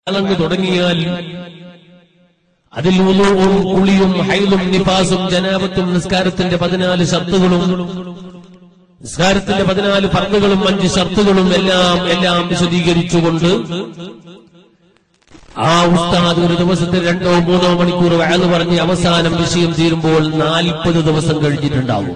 അളങ്ങു തുടങ്ങിയാൽ അതിൽ ഉളുവും കുളിയും ഹൈലും നിഫാസും ജനാപത്തും നിസ്കാരത്തിന്റെ പതിനാല് ഷർത്തുകളും നിസ്കാരത്തിന്റെ പതിനാല് ഫർദുകളും അഞ്ച് ഷർത്തുകളും എല്ലാം എല്ലാം വിശദീകരിച്ചുകൊണ്ട് ആ ഉസ്താദ് ഒരു ദിവസത്തിൽ രണ്ടോ മൂന്നോ മണിക്കൂർ വയന്ന് പറഞ്ഞ് അവസാനം വിഷയം തീരുമ്പോൾ നാൽപ്പത് ദിവസം കഴിഞ്ഞിട്ടുണ്ടാവും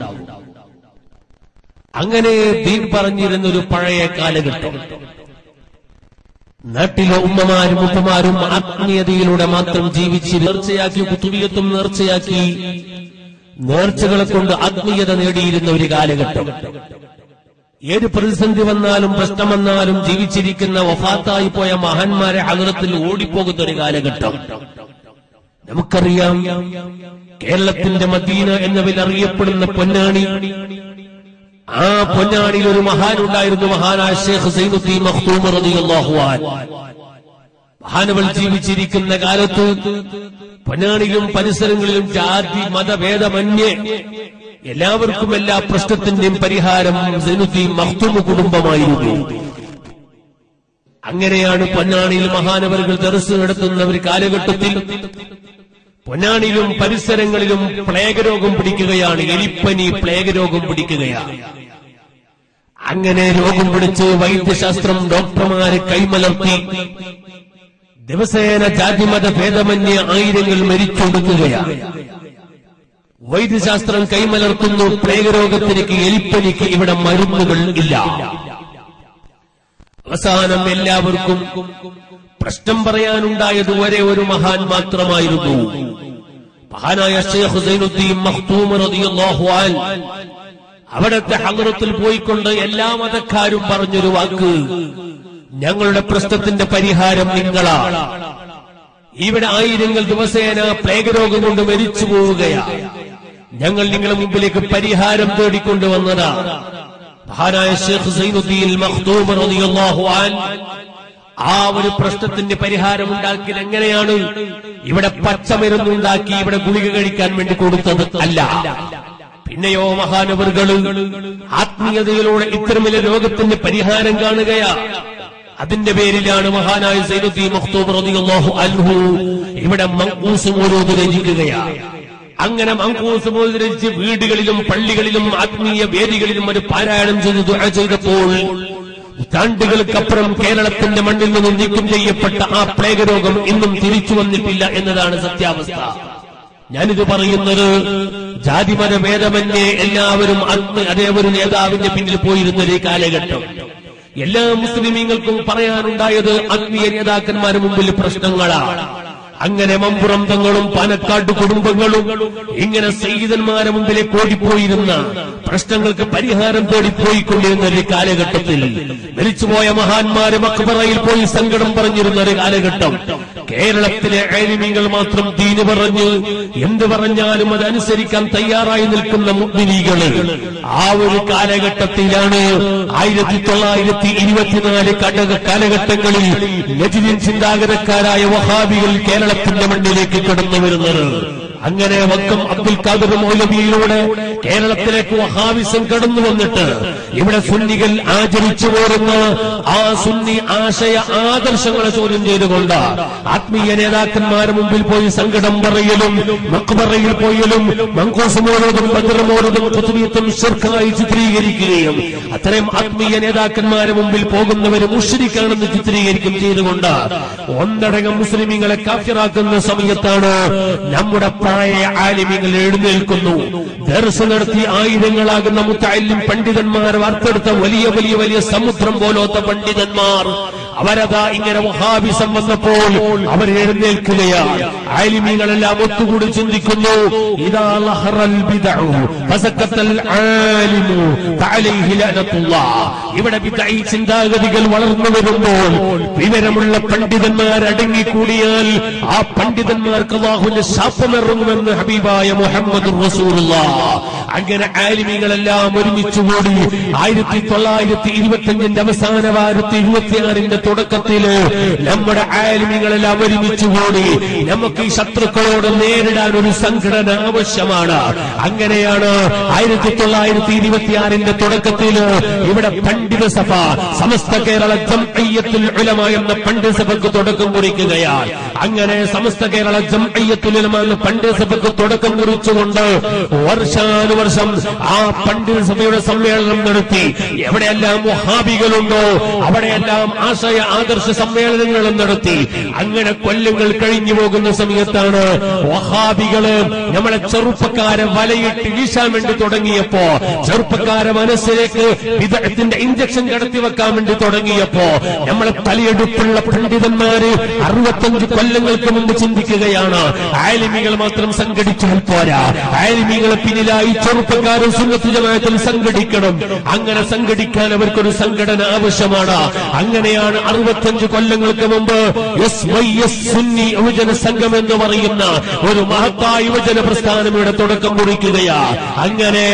അങ്ങനെ ദീൻ പറഞ്ഞിരുന്ന ഒരു പഴയ കാലഘട്ടം നാട്ടിലെ ഉമ്മമാരും ഉപ്പമാരും ആത്മീയതയിലൂടെ മാത്രം ജീവിച്ച് നേർച്ചയാക്കി കുത്തുബിയത്തും നേർച്ചയാക്കി നേർച്ചകളെ കൊണ്ട് ആത്മീയത നേടിയിരുന്ന ഒരു കാലഘട്ടം ഏത് പ്രതിസന്ധി വന്നാലും പ്രശ്നം വന്നാലും ജീവിച്ചിരിക്കുന്ന വഫാത്തായി പോയ മഹാന്മാരെ അകലത്തിൽ ഓടിപ്പോകുന്ന ഒരു കാലഘട്ടം നമുക്കറിയാം കേരളത്തിന്റെ മദീന എന്നതിൽ അറിയപ്പെടുന്ന പൊന്നാണി ആ പൊന്നാണിയിൽ ഒരു മഹാനുണ്ടായിരുന്നു മഹാനായ ഷേഖ് സൈനുദ്ദീൻ മഖ്തൂം റളിയല്ലാഹു അൻഹു മഹാനവൾ ജീവിച്ചിരിക്കുന്ന കാലത്ത് പൊന്നാണിയിലും പരിസരങ്ങളിലും ജാതി മതഭേദമന്യേ എല്ലാവർക്കും എല്ലാ പ്രശ്നത്തിന്റെയും പരിഹാരം സൈനുദ്ദീൻ മഖ്തൂം കുടുംബമായിരുന്നു അങ്ങനെയാണ് പൊന്നാണിയിൽ മഹാനവറുകൾ ദർസ് നടത്തുന്ന ഒരു കാലഘട്ടത്തിൽ പൊന്നാണിയിലും പരിസരങ്ങളിലും പ്ലേഗ് രോഗം പിടിക്കുകയാണ് എലിപ്പനി പ്ലേഗ് രോഗം പിടിക്കുകയാണ് അങ്ങനെ രോഗം പിടിച്ച് വൈദ്യശാസ്ത്രം ഡോക്ടർമാരെ കൈമലർത്തി ദിവസേന ജാതിമത ഭേദമന്യ ആയിരങ്ങൾ മരിച്ചൊടുക്കുകയാണ് വൈദ്യശാസ്ത്രം കൈമലർത്തുന്നു പ്ലേഗ് രോഗത്തിലേക്ക് എലിപ്പനിക്ക് ഇവിടെ മരുന്നുകൾ ഇല്ല അവസാനം എല്ലാവർക്കും പ്രശ്നം പറയാനുണ്ടായത് ഒരേ ഒരു മഹാൻ മാത്രമായിരുന്നു മഹാനായ ഷേഖ് സൈനുദ്ദീൻ മഖ്തൂം റളിയല്ലാഹു അൻഹു അവിടത്തെ ഹദ്റത്തിൽ പോയിക്കൊണ്ട് എല്ലാ മതക്കാരും പറഞ്ഞൊരു വാക്ക് ഞങ്ങളുടെ പ്രശ്നത്തിന്റെ പരിഹാരം നിങ്ങളാണ് ഇവിടെ ആയിരങ്ങൾ ദിവസേന പ്ലേഗ് രോഗം കൊണ്ട് മരിച്ചു പോവുകയാണ് ഞങ്ങൾ നിങ്ങളുടെ മുമ്പിലേക്ക് പരിഹാരം തേടിക്കൊണ്ടുവന്നതാണ് മഹാനായ ഷേഖ് സൈനുദ്ദീൻ മഖ്തൂം റളിയല്ലാഹു അൻഹു ആ ഒരു പ്രശ്നത്തിന്റെ പരിഹാരം ഉണ്ടാക്കിയത് എങ്ങനെയാണ് ഇവിടെ പച്ചമരുന്നുണ്ടാക്കി ഇവിടെ ഗുളിക കഴിക്കാൻ വേണ്ടി കൊടുത്തത് അല്ല പിന്നെയോ മഹാനവറുകള് ആത്മീയതയിലൂടെ ഇത്തരം വലിയ രോഗത്തിന്റെ പരിഹാരം കാണുകയാ അതിന്റെ പേരിലാണ് മഹാനായ സൈനുദ്ദീൻ മഖ്തൂം റളിയല്ലാഹു അൻഹു ഇവിടെ മങ്കൂസ് മോരോത് രചിക്കുകയാണ് അങ്ങനെ മങ്കൂസ് മോരോത് രചിച്ച് വീടുകളിലും പള്ളികളിലും ആത്മീയ വേദികളിലും ഒരു പാരായണം ചെയ്ത് ദുആ ചെയ്തപ്പോൾ നൂറ്റാണ്ടുകൾക്കപ്പുറം കേരളത്തിന്റെ മണ്ണിൽ നിന്നും നീക്കം ചെയ്യപ്പെട്ട ആ പ്ലേഗ് രോഗം ഇന്നും തിരിച്ചു വന്നിട്ടില്ല എന്നതാണ് സത്യാവസ്ഥ ഞാനിത് പറയുന്നത് ജാതിമത ഭേദമന്യേ എല്ലാവരും അന്ന് അതേ ഒരു നേതാവിന്റെ പിന്നിൽ പോയിരുന്ന ഒരു കാലഘട്ടം എല്ലാ മുസ്ലിമീങ്ങൾക്കും പറയാനുണ്ടായത് ആത്മീയ നേതാക്കന്മാരുടെ മുമ്പിൽ പ്രശ്നങ്ങളാണ് അങ്ങനെ മമ്പുറം തങ്ങളും പാലക്കാട് കുടുംബങ്ങളും ഇങ്ങനെ സയ്യിദന്മാരെ മുമ്പിലേക്ക് ഓടിപ്പോയിരുന്ന പ്രശ്നങ്ങൾക്ക് പരിഹാരം തേടിപ്പോയിക്കൊണ്ടിരുന്ന ഒരു കാലഘട്ടത്തിൽ മരിച്ചുപോയ മഹാന്മാര് മക്ബറയിൽ പോയി സങ്കടം പറഞ്ഞിരുന്ന ഒരു കാലഘട്ടം കേരളത്തിലെ ആലിമീങ്ങൾ മാത്രം ദീന് പറഞ്ഞ് എന്ത് പറഞ്ഞാലും അതനുസരിക്കാൻ തയ്യാറായി നിൽക്കുന്ന മുഗ്നികള് ആ ഒരു കാലഘട്ടത്തിലാണ് ആയിരത്തി തൊള്ളായിരത്തി ഇരുപത്തിനാല് കടക കാലഘട്ടങ്ങളിൽ നജിദിൻ ചിന്താഗതക്കാരായ വഹാബികൾ കേരളത്തിന്റെ മണ്ണിലേക്ക് കടന്നു വരുന്നത് അങ്ങനെ വക്കം അബ്ദുൽ ഖാദർ മൗലവിയിലൂടെ കേരളത്തിലേക്ക് വഹാബിസം കടന്നു വന്നിട്ട് ഇവിടെ സുന്നികൾ ആചരിച്ചു പോരുന്ന ആ സുന്നി ആശയ ആദർശങ്ങളെ ചോദ്യം ചെയ്തുകൊണ്ട് ആത്മീയ നേതാക്കന്മാരുടെ മുമ്പിൽ പോയി സങ്കടം പറയലും മക്ബറയിൽ പോയലും മങ്കോസുമോരോതും ബദ്രമോരോതും കുത്തുബിയത്തും ശിർക്കായി ചിത്രീകരിക്കുകയും അത്തരം ആത്മീയ നേതാക്കന്മാരുടെ മുമ്പിൽ പോകുന്നവര് മുഷരിക്കാണെന്ന് ചിത്രീകരിക്കും ചെയ്തുകൊണ്ട് ഒന്നടങ്കം മുസ്ലിമീങ്ങളെ കാഫിറാക്കുന്ന സമയത്താണ് നമ്മുടെ പഴയ ആലിമ്യങ്ങൾ എഴുന്നേൽക്കുന്നു ദർസ് നടത്തി ആയിരങ്ങളാകുന്ന മുത്തല്ലും പണ്ഡിതന്മാർ വാർത്തെടുത്ത വലിയ വലിയ വലിയ സമുദ്രം പോലത്തെ പണ്ഡിതന്മാർ അവരതാ ഇങ്ങനെ വഹാബിസം വന്നപ്പോൾ അവർ എഴുന്നേൽക്കുകയാണ് ആലിമീങ്ങളെല്ലാം ഒത്തുകൂടി ചിന്തിക്കുന്നു ഇതാ ലഹറൽ ബിദഉ ഫസക്കത്തൽ ആലിമു ഫഅലൈഹി ലഅനത്തുല്ലാഹ് ഇവിടെ ബിദഈ ചിന്താഗതികൾ വളർന്നു വരുമ്പോൾ വിവരമുള്ള പണ്ഡിതന്മാർ അടങ്ങിക്കൂടിയാൽ ആ പണ്ഡിതന്മാർക്ക് അള്ളാഹുവിന്റെ ശാപമിറങ്ങുമെന്ന് ഹബീബായ മുഹമ്മദ് റസൂലുള്ള അങ്ങനെ ആലിമികളെല്ലാം ഒരുമിച്ചുകൂടി ആയിരത്തി തൊള്ളായിരത്തി ഇരുപത്തിയഞ്ചിന്റെ അവസാന വാരത്തി ഇരുപത്തിയാറിന്റെ തുടക്കത്തില് നമ്മുടെ ആലിമികളെല്ലാം ഒരുമിച്ചുകൂടി നമുക്ക് ഈ ശത്രുക്കളോട് നേരിടാൻ ഒരു സംഘടന ആവശ്യമാണ് അങ്ങനെയാണ് ആയിരത്തി തൊള്ളായിരത്തി ഇരുപത്തിയാറിന്റെ തുടക്കത്തിൽ ഇവിടെ പണ്ഡിത സഭ സമസ്ത കേരള ജംഅയ്യത്തുൽ ഉലമ എന്ന പണ്ഡിത സഭയ്ക്ക് തുടക്കം കുറിക്കുകയാണ് അങ്ങനെ സമസ്ത കേരള ജംഅയ്യത്തുൽ ഉലമ എന്ന പണ്ഡിത സഭയ്ക്ക് തുടക്കം കുറിച്ചുകൊണ്ട് വർഷാനുവർഷം ആ പണ്ഡിത സഭയുടെ സമ്മേളനം നടത്തി എവിടെയെല്ലാം വഹാബികളുണ്ടോ അവിടെയെല്ലാം ആശയ ആദർശ സമ്മേളനങ്ങളും നടത്തി അങ്ങനെ കൊല്ലങ്ങൾ കഴിഞ്ഞു പോകുന്ന സമയത്താണ് വഹാബികള് നമ്മളെ ചെറുപ്പക്കാരെ വലയിട്ട് വീശാൻ വേണ്ടി തുടങ്ങിയപ്പോ ചെറുപ്പക്കാരെ മനസ്സിലേക്ക് വിദഗ്ധത്തിന്റെ ഇഞ്ചക്ഷൻ കടത്തി വെക്കാൻ വേണ്ടി തുടങ്ങിയപ്പോ നമ്മളെ തലയെടുപ്പുള്ള പണ്ഡിതന്മാര് അറുപത്തഞ്ച് കൊല്ലങ്ങൾക്ക് മുമ്പ് ചിന്തിക്കുകയാണ് ആലിമികൾ മാത്രം സംഘടിച്ചാൽ പോരാ ആലിമികളെ പിന്നിലായി ചെറുപ്പക്കാരും സുന്നത്ത് ജമാഅത്തിൽ സംഘടിക്കണം അങ്ങനെ സംഘടിക്കാൻ അവർക്കൊരു സംഘടന ആവശ്യമാണ് അങ്ങനെയാണ് അറുപത്തഞ്ച് കൊല്ലങ്ങൾക്ക് മുമ്പ് എസ് വൈ എസ് സുന്നി യുവജന സംഘം എന്ന് പറയുന്ന ഒരു മഹത്തായ യുവജന പ്രസ്ഥാനം ഇവിടെ തുടക്കം കുറിക്കുകയാ അങ്ങനെ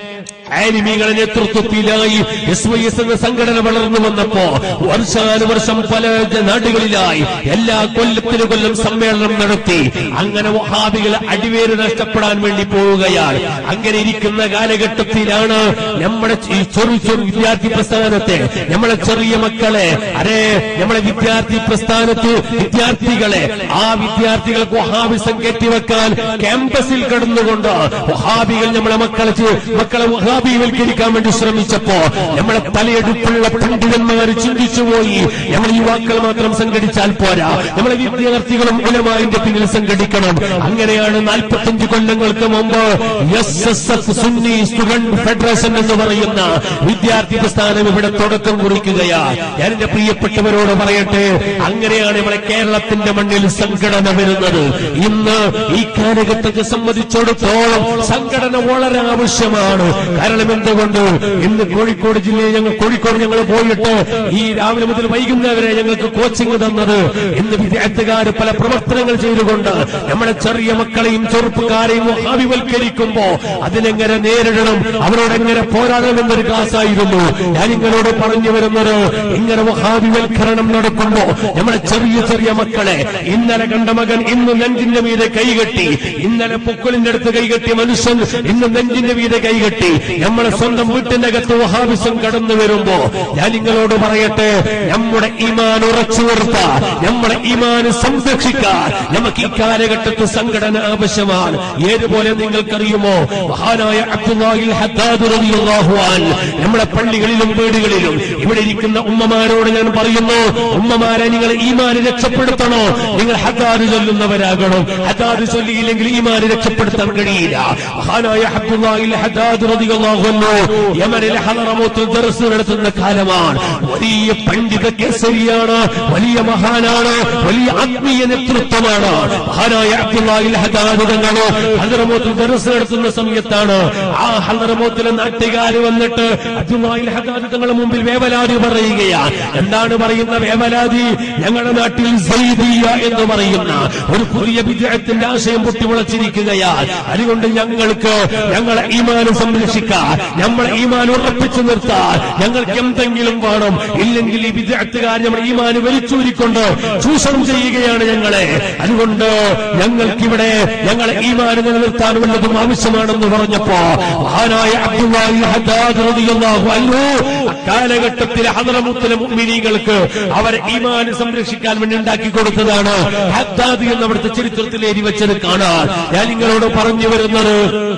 ആലിമികളെ നേതൃത്വത്തിലായി എസ് വൈ എസ് എന്ന സംഘടന വളർന്നു വന്നപ്പോ വർഷാനുവർഷം പല ജ- നാടുകളിലായി എല്ലാ കൊല്ലത്തിനു കൊല്ലം സമ്മേളനം നടത്തി അങ്ങനെ വഹാബികൾ അടിവേര് നഷ്ടപ്പെടാൻ വേണ്ടി പോവുകയാണ് അങ്ങനെ ഇരിക്കുന്ന കാലഘട്ടത്തിലാണ് നമ്മുടെ ഈ ചെറു ചെറു വിദ്യാർത്ഥി പ്രസ്ഥാനത്തെ നമ്മളെ ചെറിയ മക്കളെ അരേ നമ്മളെ വിദ്യാർത്ഥി പ്രസ്ഥാനത്ത് വിദ്യാർത്ഥികളെ ആ വിദ്യാർത്ഥികൾക്ക് വഹാബിസം കെട്ടിവെക്കാൻ ക്യാമ്പസിൽ കടന്നുകൊണ്ട് വഹാബികൾ നമ്മളെ മക്കളെ ചെ- മക്കളെ വഹാബിവൽക്കരിക്കാൻ വേണ്ടി ശ്രമിച്ചപ്പോ നമ്മളെ തലയെടുപ്പുള്ള പണ്ഡിതന്മാർ ചിന്തിച്ചുപോയി നമ്മൾ യുവാക്കൾ മാത്രം സംഘടിച്ചാൽ പോരാ നമ്മളെ വിദ്യാർത്ഥികളും ഉലമാവിന്റെ പിന്നിൽ സംഘടിക്കണം അങ്ങനെയാണ് നാൽപ്പത്തഞ്ച് കൊല്ലങ്ങൾക്ക് മുമ്പ് S S F Sunni student federation എന്ന് പറയുന്ന വിദ്യാർത്ഥി പ്രസ്ഥാനം ഇവിടെ തുടക്കം കുറിക്കുകയാ ഞാൻ എന്റെ പ്രിയപ്പെട്ടവരോട് പറയട്ടെ അങ്ങനെയാണ് ഇവിടെ കേരളത്തിന്റെ മണ്ണിൽ സംഘടന വരുന്നത് ഇന്ന് ഈ കാലഘട്ടത്തെ സംബന്ധിച്ചിടത്തോളം സംഘടന വളരെ ആവശ്യമാണ് കാരണം എന്തുകൊണ്ട് ഇന്ന് കോഴിക്കോട് ജില്ലയിൽ ഞങ്ങൾ കോഴിക്കോട് ഞങ്ങൾ പോയിട്ട് ഈ രാവിലെ മുതൽ വൈകുന്നേരം വരെ ഞങ്ങൾക്ക് കോച്ചിങ് തന്നത് ഇന്ന് വിദ്യാർത്ഥികാർ പല പ്രവർത്തനങ്ങൾ ചെയ്തുകൊണ്ട് നമ്മുടെ ചെറിയ മക്കളെയും ചെറുപ്പക്കാരെയും വഹാബിവൽക്കരിക്കുമ്പോ അതിനെങ്ങനെ നേരിടണം അവരോടെങ്ങനെ പോരാടണം എന്നൊരു ക്ലാസ്സായിരുന്നു ഞാൻ നിങ്ങളോട് പറഞ്ഞു വരുന്നത് ഇങ്ങനെ വഹാബിവൽക്കരണം നടക്കുമ്പോ നമ്മുടെ ചെറിയ ചെറിയ മക്കളെ ഇന്നലെ കണ്ട മകൻ ഇന്ന് നെഞ്ചിന്റെ മീതെ കൈകെട്ടി ഇന്നലെ പൊക്കളിന്റെ അടുത്ത് കൈകെട്ടിയ മനുഷ്യൻ ഇന്ന് നെഞ്ചിന്റെ മീതെ കൈകെട്ടി നമ്മളെ സ്വന്തം വീട്ടിന്റെ അകത്ത് വഹാബിസം കടന്നു വരുമ്പോ ഞാൻ നിങ്ങളോട് പറയട്ടെ നമ്മുടെ ഈമാൻ ഉറച്ചു നിർത്താൻ നമ്മുടെ ഈമാൻ സംരക്ഷിക്കാൻ നമുക്ക് ഈ കാലഘട്ടത്തിൽ സംഘടന ആവശ്യമാണ് ഏതുപോലെ നിങ്ങൾക്കറിയുമോ മഹാനായ അബ്ദുല്ലാഹിൽ ഹദ്ദാദ് റളിയല്ലാഹു അൻഹു നമ്മുടെ പള്ളികളിലും വീടുകളിലും ഇവിടെ ഇരിക്കുന്ന ഉമ്മമാരോട് ഞാൻ പറയുന്നു ഉമ്മമാരെ നിങ്ങൾ ഈമാന് രക്ഷപ്പെടുത്തണോ നിങ്ങൾ ഹദ്ദാദ് ചൊല്ലുന്നവരാകണം ഹദ്ദാദ് ചൊല്ലിയില്ലെങ്കിൽ ഈമാന് രക്ഷപ്പെടുത്താൻ കഴിയില്ല മഹാനായ അബ്ദുല്ലാഹിൽ ഹദ്ദാദ് റളിയല്ലാഹു അൻഹു യമനിലെ ഹദറമൂത്തിൽ ദർസ് നടത്തുന്ന കാലമാണ് വലിയ പണ്ഡിത കേസരിയാണ് വലിയ മഹാനാണ് വലിയ ആത്മീയ നേതൃത്വമാണ് മഹാനായ അബ്ദുല്ലാഹിൽ ഹദാദ് തങ്ങളോ ഹദറമൂത്തിൽ ദർസ് നടത്തുന്ന സമയത്താണ് ആ ഹദറമൂത്തിലെ നാട്ടുകാർ വന്നിട്ട് അബ്ദുല്ലാഹിൽ ഹദാദ് തങ്ങളുടെ മുമ്പിൽ വേവലാതി പറയുകയാണ് എന്താണ് പറയുന്ന വേവലാതി ഞങ്ങളുടെ നാട്ടിൽ സൈദിയ എന്ന് പറയുന്ന ഒരു പുതിയ വിദ്യാർത്ഥിന്റെ ആശയം പൊട്ടിമുളച്ചിരിക്കുകയാണ് അതുകൊണ്ട് ഞങ്ങൾക്ക് ഞങ്ങളെ ഈമാന് സംരക്ഷിക്കാൻ നമ്മളെ ഈമാൻ ഉറപ്പിച്ചു നിർത്താൻ ഞങ്ങൾക്ക് എന്തെങ്കിലും വേണം ഇല്ലെങ്കിൽ ഈ വിദ്യാർത്ഥികാർ നമ്മുടെ ഈമാന് വലിച്ചൂരിക്കൊണ്ട് ചൂഷണം ചെയ്യുകയാണ് ഞങ്ങളെ അതുകൊണ്ട് ഞങ്ങൾക്കിവിടെ ഞങ്ങളെ ഈമാന് നിലനിർത്താൻ വല്ലതും ആവശ്യമാണെന്ന് പറഞ്ഞപ്പോ മഹാനായ അബ്ദുല്ലാഹി ഹദ്ദാദ് റളിയല്ലാഹു അൻഹു അക്കാലഘട്ടത്തിലെ ഹദറമുത്തിലെ മുഅ്മിനീങ്ങൾക്ക് അവരെ ഈമാന് സംരക്ഷിക്കാൻ വേണ്ടി ഉണ്ടാക്കി കൊടുത്തതാണ് ഹദ്ദാദ് എന്ന് അവിടുത്തെ ചരിത്രത്തിൽ എരി വെച്ചത് കാണാൻ ഞാൻ നിങ്ങളോട് പറഞ്ഞു വരുന്നത്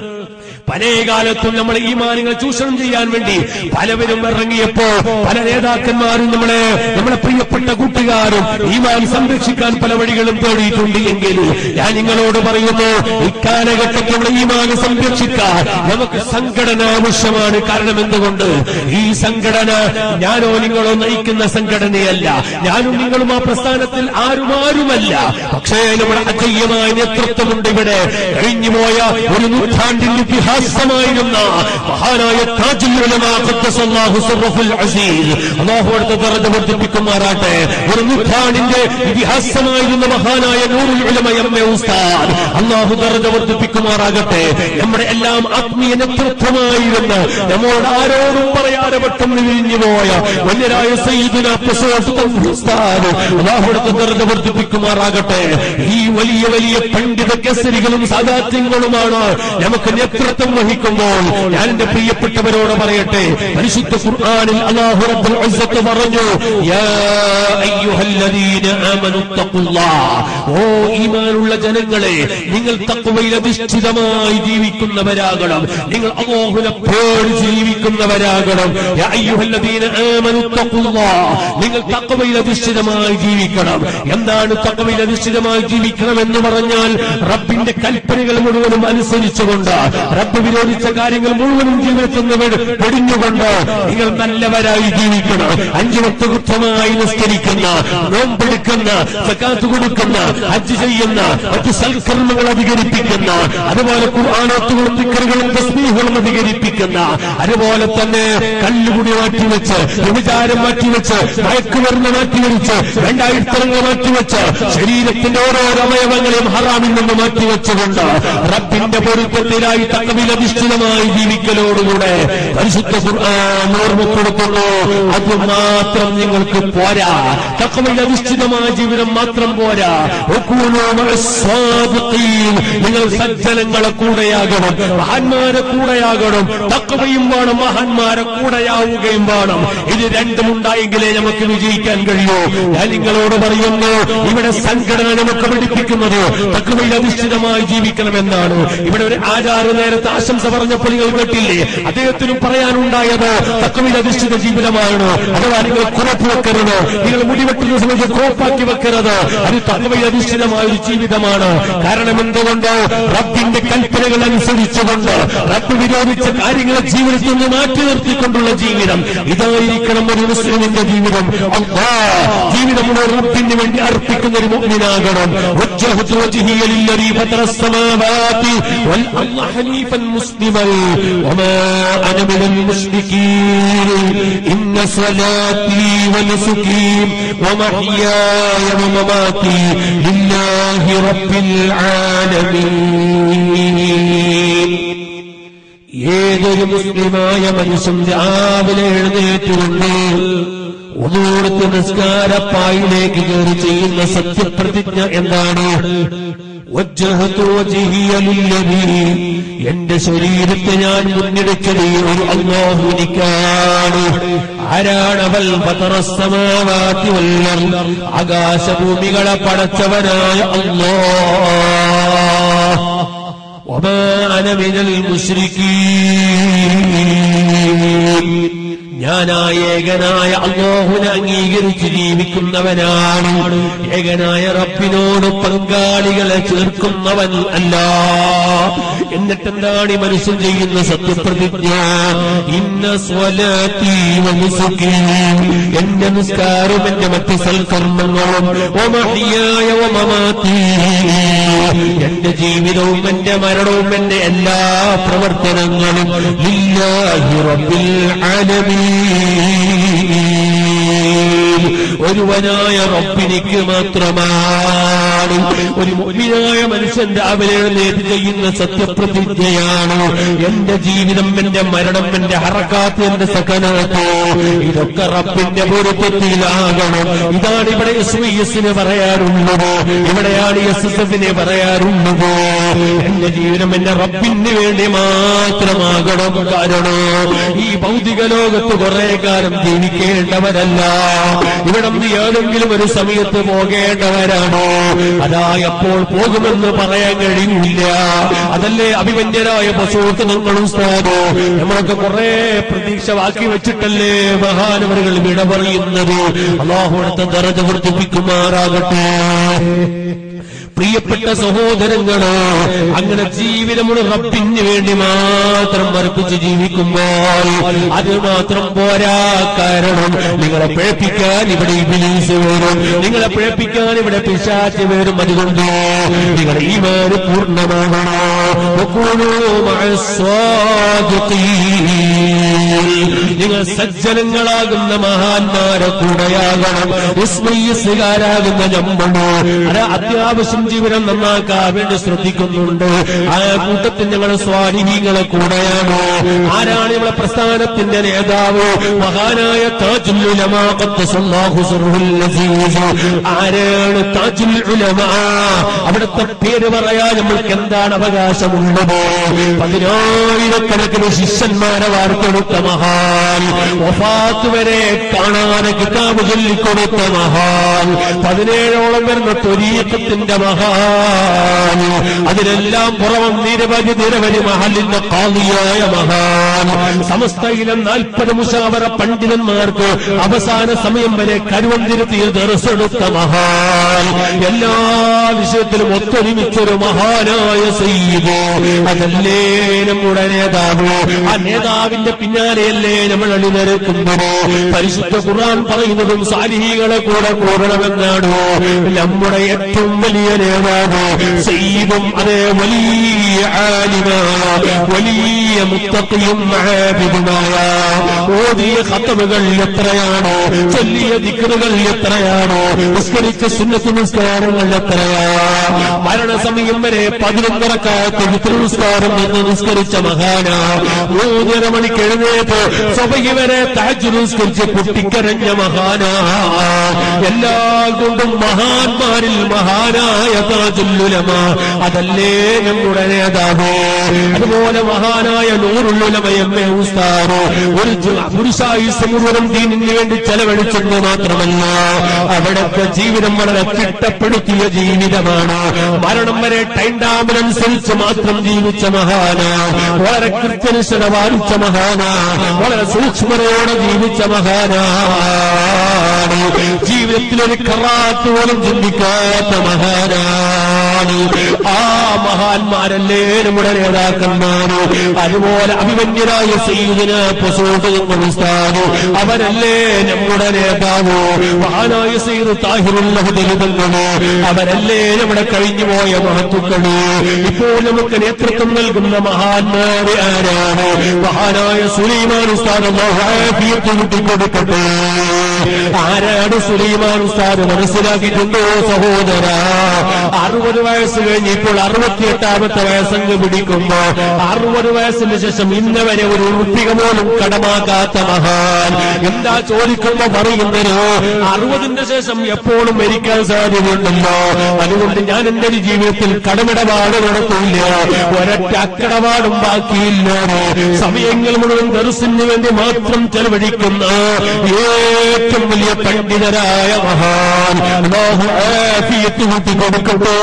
പല കാലത്തും നമ്മളെ ഈമാനുകൾ ചൂഷണം ചെയ്യാൻ വേണ്ടി പലവരും ഇറങ്ങിയപ്പോ പല നേതാക്കന്മാരും നമ്മളെ നമ്മളെ പ്രിയപ്പെട്ട കൂട്ടുകാരും ഈമാൻ സംരക്ഷിക്കാൻ പല വഴികളും തേടിയിട്ടുണ്ട് എങ്കിൽ ഞാൻ നിങ്ങളോട് പറയുന്നു ഇക്കാലഘട്ടത്തിൽ നമ്മളെ ഈമാന് സംരക്ഷിക്കാൻ നമുക്ക് സംഘടന ആവശ്യമാണ് കാരണം എന്തുകൊണ്ട് ഈ സംഘടന ഞാനോ നിങ്ങളോ നയിക്കുന്ന സംഘടനയല്ല ഞാനും നിങ്ങളും ആ പ്രസ്ഥാനത്തിൽ ആരും ആരുമല്ല പക്ഷേ നമ്മുടെ അജയ്യമായ നേതൃത്വമുണ്ട് ഇവിടെ കഴിഞ്ഞുപോയ ഒരു നൂറ്റാണ്ടിന്റെ ഇതിഹാസം ഇതിഹാസമായിരുന്ന മഹാനായ താജുൽ ഉലമാ ഖദ്ദസല്ലാഹു സിർറഹുൽ അസീസ് അല്ലാഹു അടുത്ത ദറജ വർദ്ധിപ്പിക്കുമാറാട്ടെ ഒരു നൂറ്റാണ്ടിന്റെ ഇതിഹാസമായിരുന്ന മഹാനായ നൂറുൽ ഉലമ എം എ ഉസ്താദ് അല്ലാഹു ദറജ വർദ്ധിപ്പിക്കുമാറാകട്ടെ നമ്മുടെ എല്ലാം ആത്മീയ നേതൃത്വമായിരുന്ന നമ്മോട് ആരോടും പറയാതെ പെട്ടെന്ന് വിരിഞ്ഞു പോയ വല്യരായ സയ്യിദുന പ്രസവ ഉസ്താദ് അല്ലാഹു അടുത്ത ദറജ വർദ്ധിപ്പിക്കുമാറാകട്ടെ ഈ വലിയ വലിയ പണ്ഡിത കേസരികളും സാദാത്യങ്ങളുമാണ് നമുക്ക് നേതൃത്വം വഹിക്കുമ്പോൾ ഞാൻ എന്റെ പ്രിയപ്പെട്ടവരോട് പറയട്ടെ പരിശുദ്ധ ഖുർആനിൽ അല്ലാഹു റബ്ബുൽ ഇസ്സത്ത് പറഞ്ഞു യാ അയ്യുഹല്ലദീന ആമനു തഖുല്ലാഹ് ഓ ഈമാനുള്ള ജനങ്ങളെ നിങ്ങൾ തഖ്വയിൽ അധിഷ്ഠിതമായി ജീവിക്കുന്നവരാകണം നിങ്ങൾ അല്ലാഹുവിനെ പേടി ജീവിക്കുന്നവരാകണം യാ അയ്യുഹല്ലദീന ആമനു തഖുല്ലാഹ് നിങ്ങൾ തഖ്വയിൽ അധിഷ്ഠിതമായി ജീവിക്കണം എന്താണ് തഖ്വയിൽ അധിഷ്ഠിതമായി ജീവിക്കണം എന്ന് പറഞ്ഞാൽ റബ്ബിന്റെ കൽപ്പനകൾ മുഴുവനും അനുസരിച്ചുകൊണ്ട് റബ്ബ് വിരോധിച്ച കാര്യങ്ങൾ മുഴുവനും ജീവിതത്തിൽ നിന്ന് വെടി- വെടിഞ്ഞുകൊണ്ട് നിങ്ങൾ നല്ലവരായി ജീവിക്കണം അഞ്ചു വക്ത കൃത്യമായി നിസ്കരിക്കുന്ന നോമ്പെടുക്കുന്ന സക്കാത്ത് കൊടുക്കുന്ന ഹജ്ജ് ചെയ്യുന്ന മറ്റു സൽക്കർമ്മങ്ങൾ അധികരിപ്പിക്കുന്ന അതുപോലെ ഖുർആാനത്തുകളും ദിക്കറുകളും തസ്മീഹുകളും അധികരിപ്പിക്കുന്ന അതുപോലെ തന്നെ കല്ലുകുടി മാറ്റിവെച്ച് വ്യഭിചാരം മാറ്റിവെച്ച് മയക്കുമരുന്ന് മാറ്റിവെച്ച് രണ്ടായിരത്തരങ്ങൾ മാറ്റിവെച്ച് ശരീരത്തിന്റെ ഓരോരോ അവയവങ്ങളെയും ഹറാമിൽ നിന്ന് മാറ്റിവെച്ചുകൊണ്ട് റബ്ബിന്റെ പൊരുത്തത്തിലായി തക്കവിലധിഷ്ഠിതമായി ജീവിക്കലോടുകൂടെ പരിശുദ്ധ ഖുർആൻ ഓർമ്മപ്പെടുത്തുന്നു അത് മാത്രം നിങ്ങൾക്ക് പോരാ തക്കവിലധിഷ്ഠിതമായ ജീവിതം മാത്രം പോരാ വകൂനൂ മഅസ്സാദിഖീൻ. നിങ്ങൾ സജ്ജനങ്ങളെ കൂടെയാകണം മഹാന്മാരെ കൂടെയാകണം തക്കവയും വേണം മഹാന്മാരെ കൂടെയാവുകയും വേണം ഇത് രണ്ടും ഉണ്ടായെങ്കിലേ നമുക്ക് വിജയിക്കാൻ കഴിയൂ ഞാൻ നിങ്ങളോട് പറയുന്നു ഇവിടെ സംഘടന നമുക്ക് പഠിപ്പിക്കുന്നത് തക്കവയിൽ അധിഷ്ഠിതമായി ജീവിക്കണമെന്നാണ് ഇവിടെ ഒരു ആചാര നേരത്തെ ആശംസ പറഞ്ഞപ്പോൾ നിങ്ങൾ കേട്ടില്ലേ അദ്ദേഹത്തിനും പറയാനുണ്ടായത് തക്കവയിൽ അധിഷ്ഠിത ജീവിതമാണ് അഥവാ നിങ്ങൾ കുറപ്പ് വെക്കരുത് നിങ്ങൾ മുടിവെട്ടുന്ന സമയത്ത് കോപ്പാക്കി വെക്കരുത് അത് തക്കവയിൽ അധിഷ്ഠിതമായ ഒരു ജീവിതമാണ് കാരണം എന്തുകൊണ്ട് റബ്ബിന്റെ കൽപ്പനകൾ അനുസരിച്ചുകൊണ്ട് റബ്ബ് വിരോധിച്ച കാര്യങ്ങളെ ജീവിതത്തിൽ നിന്ന് മാറ്റി നിർത്തിക്കൊണ്ടുള്ള ജീവിതം ഇതായിരിക്കണം ഒരു മുസ്ലിമിന്റെ ജീവിതം അല്ലാ ജീവിതം മുഴുവൻ റബ്ബിന് വേണ്ടി അർപ്പിക്കുന്ന ഒരു മുഅ്മിനാകണം വജ്ജഹതു വജ്ഹിയ ലില്ലദീ ഫതറ السماوات والأرض حنيفا مسلما وما أنا من المشركين إن صلاتي ونسكي ومحياي ومماتي لله رب العالمين ഏതൊരു മുസ്ലിമായ മനുഷ്യൻ രാവിലെ എഴുന്നേറ്റുകൊണ്ട് ഒന്നൂടത്ത് നിസ്കാരപ്പായിലേക്ക് കയറി ചെയ്യുന്ന സത്യപ്രതിജ്ഞ എന്താണ് വജ്ജഹത്തു വജ്ഹിയ ലില്ലദീ. എന്റെ ശരീരത്തെ ഞാൻ മുന്നിടിച്ചത് ഒരു അള്ളാഹുവിനിക്കാണ് ആരാണവൽ പതറസ്സമാവാത്തി വല്ലർ ആകാശഭൂമികളെ പടച്ചവനായ അള്ളാഹ് وما أنا من المشركين ഞാനായ ഏകനായ അള്ളാഹുനെ അംഗീകരിച്ച് ജീവിക്കുന്നവനാണ് ഏകനായ റബ്ബിനോട് പങ്കാളികളെ ചേർക്കുന്നവൻ അല്ല എന്നിട്ടെന്താണ് ഈ മനുഷ്യൻ ചെയ്യുന്ന സത്യപ്രതിജ്ഞ ഇന്ന സ്വലാത്തി വനുസുകി എന്റെ നിസ്കാരവും എന്റെ മറ്റ് സൽക്കർമ്മങ്ങളും ഒമഹിയായ ഒമമാത്തി എന്റെ ജീവിതവും എന്റെ മരണവും എന്റെ എല്ലാ പ്രവർത്തനങ്ങളും ലില്ലാഹി റബ്ബിൽ ആലമീൻ ഒരുവനായ റബ്ബിനിക്ക് മാത്രമാണ് ഒരു മുഅ്മിനായ മനുഷ്യൻ രാവിലെ എഴുന്നേറ്റ് ചെയ്യുന്ന സത്യപ്രതിജ്ഞയാണ് എന്റെ ജീവിതം എന്റെ മരണം എന്റെ ഹറക്കാത്ത് എന്റെ സകനാത്ത് ഇതൊക്കെ റബ്ബിന്റെ പൊരുത്തത്തിലാകണം ഇതാണ് ഇവിടെ എസ് വി എസിന് പറയാറുള്ളത് ഇവിടെയാണ് എസ് എസ് എഫിനെ പറയാറുള്ളത് എന്റെ ജീവിതം എന്റെ റബ്ബിന് വേണ്ടി മാത്രമാകണം കാരണം ഈ ഭൗതിക ലോകത്ത് കുറെ കാലം ജീവിക്കേണ്ടവരല്ല ഇവിടെ നിന്ന് ഏതെങ്കിലും ഒരു സമയത്ത് പോകേണ്ടവരാണോ അതാ എപ്പോൾ പോകുമെന്ന് പറയാൻ കഴിയില്ല അതല്ലേ അഭിമന്യരായ പശുവത്ത് നിങ്ങളും സ്ഥാനോ നമ്മളൊക്കെ കുറെ പ്രതീക്ഷ ബാക്കി വെച്ചിട്ടല്ലേ മഹാനവറുകൾ വിട പറയുന്നത് അള്ളാഹുടത്തെ ദറജ വർദ്ധിപ്പിക്കുമാറാകട്ടെ പ്രിയപ്പെട്ട പ്രിയപ്പെട്ട സഹോദരങ്ങള് അങ്ങനെ ജീവിതം ഒരു റബ്ബിന് വേണ്ടി മാത്രം അർപ്പിച്ച് ജീവിക്കുമ്പോൾ അത് മാത്രം പോരാ കാരണം നിങ്ങളെ പിഴപ്പിക്കാൻ ഇവിടെ ഇബിലീസ് വരും നിങ്ങളെ പിഴപ്പിക്കാൻ ഇവിടെ പിശാച്ച് വരും അതുകൊണ്ട് നിങ്ങളുടെ ഈമാന് പൂർണ്ണമാകണോ വഖൂലൂ മഅസ്സാദിഖീൻ. നിങ്ങൾ സജ്ജനങ്ങളാകുന്ന മഹാന്മാരെ കൂടെയാകണം വിസ്മയസുകാരാകുന്ന നമ്മളും അത് അത്യാവശ്യം ജീവിതം നന്നാക്കാൻ വേണ്ടി ശ്രദ്ധിക്കുന്നുണ്ട് ആ കൂട്ടത്തിൽ ഞങ്ങളുടെ സ്വാധീനങ്ങളെ കൂടെയാണ് ആരാണ് ഇവിടെ പ്രസ്ഥാനത്തിന്റെ നേതാവ് മഹാനായ താജുൽ ഉലമാ ഖദ്ദസല്ലാഹു സിർറുൽ അസീസ്. ആരാണ് താജുൽ ഉലമാ അവിടുത്തെ പേര് പറയാൻ നമ്മൾക്ക് എന്താണ് അവകാശമുള്ളത് പതിനായിരക്കണക്കിന് ശിഷ്യന്മാരെ വാർത്തെടുത്ത മഹാൻ വഫാത്ത് വരെ കാണാതെ കിതാബ് ചൊല്ലിക്കൊടുത്ത മഹാൻ പതിനേഴോളം വരുന്ന തൊരീക്കത്തിന്റെ മഹാൻ അതിനെല്ലാം പുറമം നിരവധി നിരവധി മഹലിന്റെ കാളിയായ മഹാൻ സമസ്തയിലെ നാൽപ്പത് മുഷാവറ പണ്ഡിതന്മാർക്ക് അവസാന സമയം വരെ കരുവന്തിരുത്തിയ ദർശെടുത്ത മഹാൻ എല്ലാ വിഷയത്തിലും ഒത്തൊരുമിച്ചൊരു മഹാനായ സയ്യിദ് അതല്ലേ നമ്മുടെ നേതാവ് ആ നേതാവിന്റെ പിന്നാലെയല്ലേ നമ്മൾ അണിനിരക്കുന്നത് പരിശുദ്ധ ഖുർആൻ പറയുന്നതും സാലിഹികളെ കൂടെ കൂടണമെന്നാണ് നമ്മുടെ ഏറ്റവും വലിയ നേതാവ് സയ്യിദും അതേ വലിയ ആലിമായ വലിയ മുത്തക്കിയും ആബിദുമായ ഓതിയ ഖത്തമുകൾ എത്രയാണോ ചൊല്ലിയ ദിക്കറുകൾ എത്രയാണോ നിസ്കരിച്ച സുന്നത്ത് നിസ്കാരങ്ങൾ എത്രയാ മരണസമയം വരെ പതിനൊന്നരക്കാലത്ത് വിത്രനിസ്കാരം എന്ന് നിസ്കരിച്ച മഹാന മൂന്നര മണിക്ക് എഴുന്നേറ്റ് സഭയ്ക്ക് വരെ താജ് നിസ്കരിച്ച് പൊട്ടിക്കരഞ്ഞ മഹാന എല്ലാ കൊണ്ടും മഹാന്മാരിൽ മഹാനായ താജുല്ലുലമ അതല്ലേ നമ്മുടെ നേതാവ് അതുപോലെ മഹാനായ നൂറുള്ളുലമ എം എ ഉസ്താറോ ഒരു പുരുഷായുസ് മുഴുവൻ ദീനിന് വേണ്ടി ചെലവഴിച്ചെന്ന് മാത്രമല്ല അവിടുത്തെ ജീവിതം വളരെ ചിട്ടപ്പെടുത്തിയ ജീവിതമാണ് മരണം വരെ ടൈം ടാമിനനുസരിച്ച് മാത്രം ജീവിച്ച മഹാന വളരെ കൃത്യനിഷ്ഠത പാലിച്ച മഹാന വളരെ സൂക്ഷ്മതയോടെ ജീവിച്ച മഹാനാണ് ജീവിതത്തിൽ ഒരു കറാത്ത് പോലും ചിന്തിക്കാത്ത മഹാനാണ് ആ മഹാന്മാരല്ലേ നമ്മുടെ നേതാക്കന്മാര് അതുപോലെ അഭിമന്യരായ സീദിന് പ്രസോദുസ്ഥാനു അവരല്ലേ നമ്മുടെ നേതാവ് മഹാനായ സീദ് താഹിറുള്ളഹുദലിതങ്ങള് അവരല്ലേ നമ്മുടെ കഴിഞ്ഞുപോയ മഹത്തുക്കള് ഇപ്പോൾ നമുക്ക് നേതൃത്വം നൽകുന്ന മഹാന്മാര് ആരാണ് മഹാനായ സുലൈമാൻ ഉസ്താദ് കൊടുക്കട്ടെ ആരാണ് സുലൈമാൻ ഉസ്താദ് മനസ്സിലാക്കിയിട്ടുണ്ടോ സഹോദര അറുപത് വയസ്സ് കഴിഞ്ഞ് ഇപ്പോൾ അറുപത്തിയെട്ടാമത്തെ വയസ്സങ്ങ് പിടിക്കുമ്പോ അറുപത് വയസ്സിന് ശേഷം ഇന്ന വരെ ഒരു ഉറുപ്പിക പോലും കടമാക്കാത്ത മഹാൻ എന്താ ചോദിക്കുമ്പോ പറയുന്നതിനോ അറുപതിന്റെ ശേഷം എപ്പോഴും മരിക്കാൻ സാധ്യതയുണ്ടല്ലോ അതുകൊണ്ട് ഞാൻ എന്റെ ഒരു ജീവിതത്തിൽ കടമിടപാട് നടത്തില്ല ഒരൊറ്റ അക്കടപാടും ബാക്കിയില്ല സമയങ്ങൾ മുഴുവൻ ദർശന് വേണ്ടി മാത്രം ചെലവഴിക്കുന്ന ഏറ്റവും വലിയ പണ്ഡിതരായ മഹാൻ അല്ലാഹു ആഫിയത്ത് കൂട്ടി കൊടുക്കട്ടെ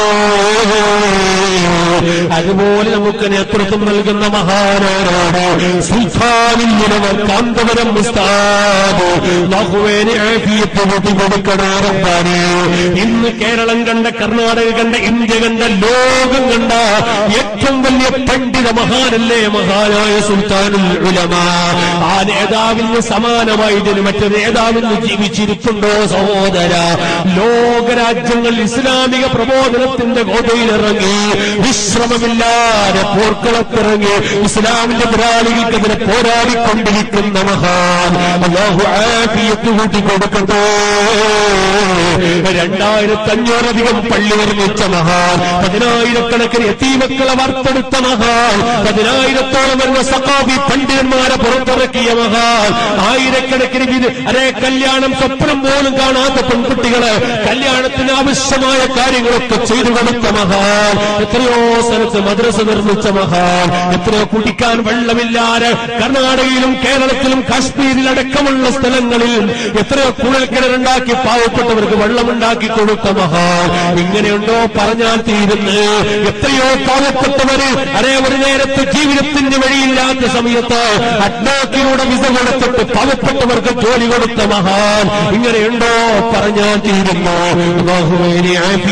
അതുപോലെ നമുക്ക് നേതൃത്വം നൽകുന്ന മഹാനാണ് സുൽത്താനില്ലവർ കാന്തപുരം മുസ്താദ് അല്ലാഹുവേനെ ആഫിയത്ത് കൂട്ടി കൊടുക്കണേ റബ്ബാനേ ഇന്ന് കേരളം കണ്ട കർണാടക കണ്ട ഇന്ത്യ കണ്ട ലോകം കണ്ട ഏറ്റവും വലിയ പണ്ഡിത മഹാനല്ലേ മഹാനായ സുൽത്താനുൽ ഉലമ ആ നേതാവിന് സമാനമായി ഇതിന് മറ്റൊരു നേതാവിന് ജീവിച്ചിരിപ്പുണ്ടോ സഹോദര ലോകരാജ്യങ്ങൾ ഇസ്ലാമിക പ്രബോധനത്തിന്റെ ഗോതയിലിറങ്ങി വിശ്രമമില്ലാതെ പോർക്കളത്തിറങ്ങി ഇസ്ലാമിന്റെ പോരാളികൾക്കെതിരെ പോരാടിക്കൊണ്ടിരിക്കുന്ന മഹാൻ അല്ലാഹു ആഫിയത്ത് കൂട്ടി കൊടുക്കട്ടെ രണ്ടായിരത്തി അഞ്ഞൂറധികം പള്ളി നിർമ്മിച്ച മഹാൻ പതിനായിരക്കണക്കിന് എത്തീമക്കളെ വാർത്തെടുത്ത മഹാൻ പതിനായിരത്തോളം വരുന്ന സഖാബി പണ്ഡിതന്മാരെ പുറത്തിറക്കിയ മഹാൻ ആയിരക്കണക്കിന് വിധ- അരേ കല്യാണം സ്വപ്നം പോലും കാണാത്ത പെൺകുട്ടികളെ കല്യാണത്തിന് ആവശ്യമായ കാര്യങ്ങളൊക്കെ ചെയ്തു കൊടുത്ത മഹാൻ എത്രയോ സ്ഥലത്ത് മദ്രസ നിർമ്മിച്ച മഹാൻ എത്രയോ കുടിക്കാൻ വെള്ളമില്ലാതെ കർണാടകയിലും കേരളത്തിലും കാശ്മീരിലടക്കമുള്ള സ്ഥലങ്ങളിൽ എത്രയോ കുഴൽക്കിണറുണ്ടാക്കി പാവപ്പെട്ടവർക്ക് വെള്ളമുണ്ടാക്കി കൊടുത്ത മഹാൻ ഇങ്ങനെയുണ്ടോ പറഞ്ഞാൽ തീരുന്നു എത്രയോ പാവപ്പെട്ടവര് അരേ ഒരു നേരത്തെ ജീവിതത്തിന് വഴിയില്ലാത്ത സമയത്ത് അഡ്നാക്കിലൂടെ വിസ കൊടുത്തിട്ട് പാവപ്പെട്ടവർക്ക് ജോലി കൊടുത്ത മഹാൻ ഇങ്ങനെയുണ്ടോ പറഞ്ഞാൽ തീരുന്നു അല്ലാഹുവേ, നീ ആഫിയത്ത്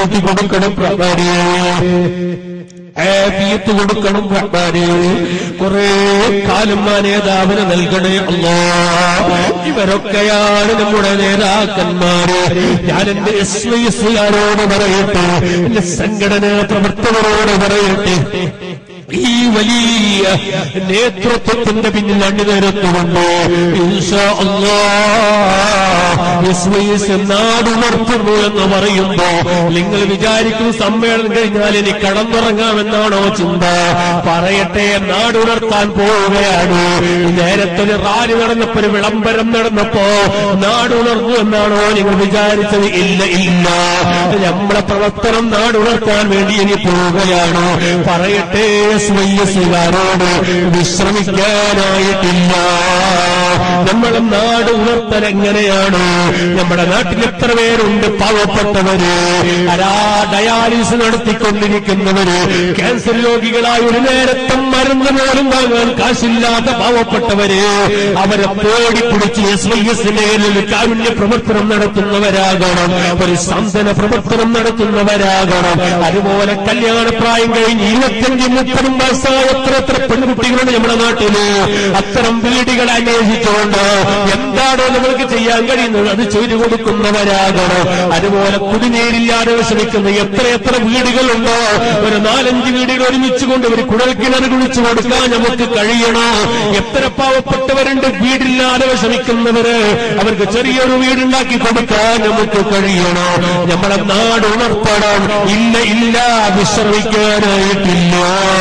കൂട്ടി കൊടുക്കണം റഹ്മാനേ ആഫിയത്ത് കൊടുക്കണം റഹ്മാനേ കുറെ കാലം ആ നേതാവിന് നൽകണേ അല്ലോ ഇവരൊക്കെയാണ് നമ്മുടെ നേതാക്കന്മാര് ഞാൻ എന്റെ എസ് വൈ എസ്കാരോട് പറയട്ടെ എന്റെ സംഘടനാ പ്രവർത്തകരോട് പറയട്ടെ ഈ വലിയ നേതൃത്വത്തിന്റെ പിന്നിൽ അണിനിരത്തുകൊണ്ട് ഇൻഷാ അല്ലാഹ് എസ് വൈ എസ് നാടുണർത്തുന്നു എന്ന് പറയുമ്പോ നിങ്ങൾ വിചാരിക്കും സമ്മേളനം കഴിഞ്ഞാൽ ഇനി കടന്നുറങ്ങാമെന്നാണോ ചിന്ത പറയട്ടെ നാടുണർത്താൻ പോവുകയാണ് നേരത്തെ ഒരു റാലി നടന്നപ്പോ ഒരു വിളംബരം നടന്നപ്പോ നാടുണർന്നു എന്നാണോ നിങ്ങൾ വിചാരിച്ചത് ഇല്ല ഇല്ല നമ്മളെ പ്രവർത്തനം നാടുണർത്താൻ വേണ്ടി ഇനി പോവുകയാണ് പറയട്ടെ എസ് വൈ എസ്കാരോട് വിശ്രമിക്കാനായിട്ടില്ല നമ്മളെ നാട് ഉണർത്തൽ എങ്ങനെയാണ് നമ്മുടെ നാട്ടിൽ എത്ര പേരുണ്ട് പാവപ്പെട്ടവര് അരാ ഡയാലിസിസ് നടത്തിക്കൊണ്ടിരിക്കുന്നവര് ക്യാൻസർ രോഗികളായ ഒരു നേരത്തെ മരുന്ന് പോലും വാങ്ങാൻ കാശില്ലാത്ത പാവപ്പെട്ടവര് അവരെ പേടി പിടിച്ച് എസ് വൈ എസിന്റെ കാരുണ്യ പ്രവർത്തനം നടത്തുന്നവരാകണം ഒരു സാന്ത്വന പ്രവർത്തനം നടത്തുന്നവരാകണം അതുപോലെ കല്യാണ പ്രായം കഴിഞ്ഞ് ഇരുപത്തിയഞ്ച് മുപ്പതും വയസ്സായ എത്ര എത്ര പെൺകുട്ടികളുണ്ട് നമ്മുടെ നാട്ടില് അത്തരം വീടുകൾ അന്വേഷിച്ചുകൊണ്ട് എന്താണോ നിങ്ങൾക്ക് ചെയ്യാൻ കഴിയുന്നത് അത് ചെയ്തു കൊടുക്കുന്നവരാകണം അതുപോലെ കുടിനീരില്ലാതെ ശ്രമിക്കുന്ന എത്ര എത്ര വീടുകളുണ്ടോ ഒരു നാലഞ്ച് വീടുകൾ ഒരുമിച്ച് കൊണ്ട് ഒരു കുഴൽ കിണർ കുഴിച്ചു കൊടുക്കാൻ നമുക്ക് കഴിയണോ എത്ര പാവപ്പെട്ടവരുണ്ട് വീടില്ലാതെ വിഷമിക്കുന്നവര് അവർക്ക് ചെറിയൊരു വീടുണ്ടാക്കി കൊടുക്കാൻ നമുക്ക് കഴിയണോ നമ്മളെ നാട് ഉണർത്തണം ഇല്ല ഇല്ല വിശ്രമിക്കാനായിട്ടില്ല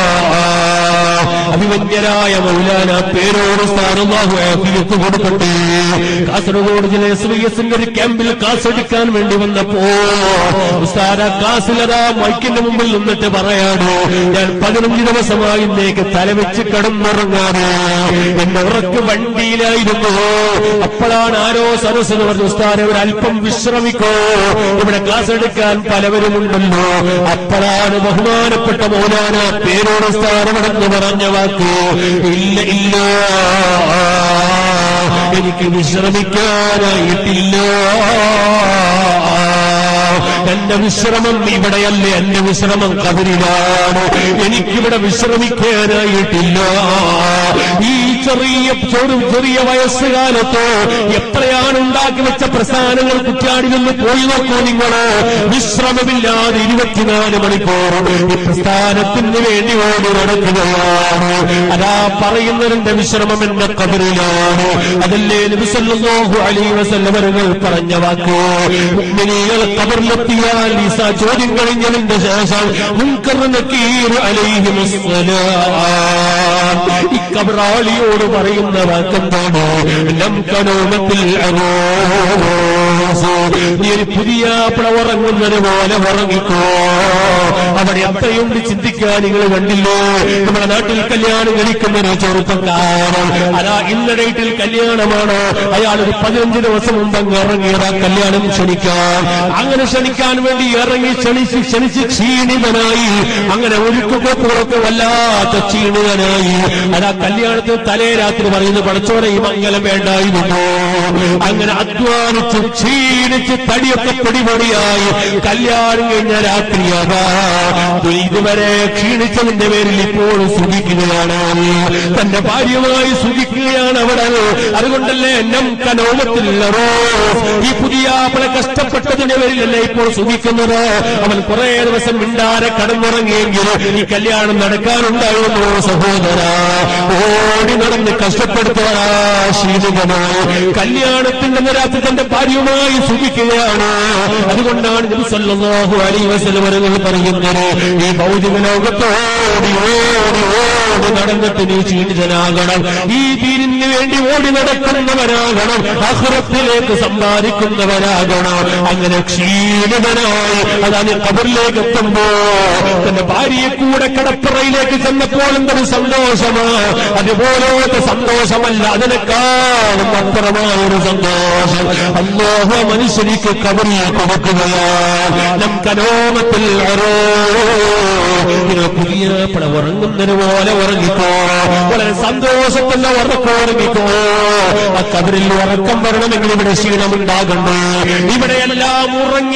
അഭിമന്യരായ മൗലാന പേരോട് സ്ഥാനമാഹു ആഫിയത്ത് കൊടുക്കട്ടെ കാസർഗോഡ് ജില്ല എസ് വി എസിന്റെ ഒരു ക്യാമ്പിൽ ക്ലാസ് എടുക്കാൻ വേണ്ടി വന്നപ്പോ ഉസ്താദ ക്ലാസ്സിലതാ മൈക്കിന്റെ മുമ്പിൽ നിന്നിട്ട് പറയാണ് ഞാൻ പതിനഞ്ച് ദിവസമായി ഇന്നേക്ക് തലവെച്ച് കിടന്നുറങ്ങാന് എന്റെ ഉറക്ക് വണ്ടിയിലായിരുന്നു അപ്പോഴാണ് ആരോ സരസ് എന്ന് പറഞ്ഞു ഉസ്താദെ ഒരു അല്പം വിശ്രമിക്കോ ഇവിടെ ക്ലാസ് എടുക്കാൻ പലവരുമുണ്ടല്ലോ അപ്പോഴാണ് ബഹുമാനപ്പെട്ട മൗലാന പേരോട് സ്ഥാനമെന്ന് പറഞ്ഞ വാക്ക് ഇല്ല ഇല്ല എനിക്ക് വിശ്രമിക്കാനായിട്ടില്ല എന്റെ വിശ്രമം ഇവിടെയല്ല എന്റെ വിശ്രമം കബരിലാണ് എനിക്കിവിടെ വിശ്രമിക്കാനായിട്ടില്ല ഈ ചെറിയ ചെറു ചെറിയ വയസ്സുകാലത്ത് എത്രയാണ് ഉണ്ടാക്കി വെച്ച പ്രസ്ഥാനങ്ങൾ കുറ്റാടി നിന്ന് പോയി നോക്കൂ നിങ്ങള് വിശ്രമമില്ലാതെ ഇരുപത്തിനാല് മണിക്കൂർ ഈ പ്രസ്ഥാനത്തിന് വേണ്ടി ഓടി നടക്കുകയാണ് അതാ പറയുന്നതിന്റെ വിശ്രമം എന്റെ കബറിലാണ് അതല്ലേ നബിസല്ലാഹു അലൈ വസല്ലവരുകൾ പറഞ്ഞ വാക്ക് മുഅ്മിനീകൾ കബറിലെത്തിയാൽ ഈസ ചോദ്യം കഴിഞ്ഞതിന്റെ ശേഷം മുൻകർ നക്കീർ അലൈഹിമുസ്സലാം ഈ കബറാളിയോട് പറയുന്ന വാക്കെന്താണ് ലം കനോമത്തിൽ നീ ഒരു പുതിയ പിള ഉറങ്ങുന്നത് പോലെ ഉറങ്ങിക്കോ അവിടെ എത്രയുണ്ട് ചിന്തിക്കാൻ നിങ്ങൾ കണ്ടില്ലോ നമ്മുടെ നാട്ടിൽ കല്യാണം കഴിക്കുന്ന ഒരു ചെറുപ്പക്കാരൻ അതാ ഇന്ന ഡേറ്റിൽ കല്യാണമാണ് അയാൾ ഒരു പതിനഞ്ച് ദിവസം മുമ്പ് അങ്ങ് ഇറങ്ങിയത് ആ കല്യാണം ക്ഷണിക്കാൻ അങ്ങനെ ക്ഷണിക്കാൻ വേണ്ടി ഇറങ്ങി ക്ഷണിച്ച് ക്ഷണിച്ച് ക്ഷീണിതനായി അങ്ങനെ ഒരുക്കുകൊക്കെ വല്ലാത്ത ക്ഷീണിതനായി അതാ കല്യാണത്തിന് തലേ രാത്രി പറയുന്നു പടച്ചോനെ ഈ മംഗലം വേണ്ടായിരുന്നു അങ്ങനെ അധ്വാനിച്ച് ക്ഷീണിച്ച് തടിയൊക്കെ പൊടിപൊടിയായി കല്യാണം കഴിഞ്ഞ രാത്രിയാകാ ഇതുവരെ ക്ഷീണിച്ചതിന്റെ പേരിൽ ഇപ്പോൾ സുഖിക്കുകയാണ് തന്റെ ഭാര്യയുമായി സുഖിക്കുകയാണ് അവിടെ അതുകൊണ്ടല്ലേ നം കനോമത്തില്ലറോ ഈ പുതിയ അവളെ കഷ്ടപ്പെട്ടതിന്റെ പേരിലല്ലേ ഇപ്പോൾ സുഖിക്കുന്നത് അവൻ കുറെ ദിവസം മിണ്ടാരെ കടന്നുറങ്ങിയെങ്കിൽ ഈ കല്യാണം നടക്കാനുണ്ടായിരുന്നു സഹോദര ഓടി നടന്ന് കഷ്ടപ്പെടുത്തുവാ ശീലികമായി കല്യാണത്തിന്റെ രാത്രി തന്റെ ഭാര്യയുമായി സുഖിക്കുകയാണ് അതുകൊണ്ടാണ് നബി സല്ലല്ലാഹു അലൈഹി വസല്ലം അവരുകൾ പറയുന്നത് ഈ ഭൗതിക ലോകത്തോടി ഓടി ഓടി നടന്നിട്ട് നീ ക്ഷീണിതനാകണം ഈ ദീനിന് വേണ്ടി ഓടി നടക്കുന്നവരാകണം അഹ്റത്തിലേക്ക് സമ്പാദിക്കുന്നവരാകണം അങ്ങനെ ക്ഷീണിതനായി അതാണ് കബറിലേക്ക് എത്തുമ്പോ തന്റെ ഭാര്യയെ കൂടെ കടപ്പുറയിലേക്ക് ചെന്നപ്പോൾ എന്തൊരു സന്തോഷമാ അതുപോലത്തെ സന്തോഷമല്ല അതിനേക്കാളും അപ്പുറമായൊരു സന്തോഷം അല്ലാഹു മനുഷ്യനിക്ക് കബറിൽ കൊടുക്കുകയാണ് നം കനോമത്തിൽ അറോ ഇങ്ങനെ പുതിയ പട ഉറങ്ങുന്നതിന് പോലെ ഉറങ്ങിക്കോ വളരെ സന്തോഷത്തിന്റെ ഉറക്കം ഉറങ്ങിക്കോ ആ കബറിൽ ഉറക്കം വരണമെങ്കിൽ ഇവിടെ ക്ഷീണമുണ്ടാകണ്ടേ ഇവിടെയെല്ലാം ഉറങ്ങി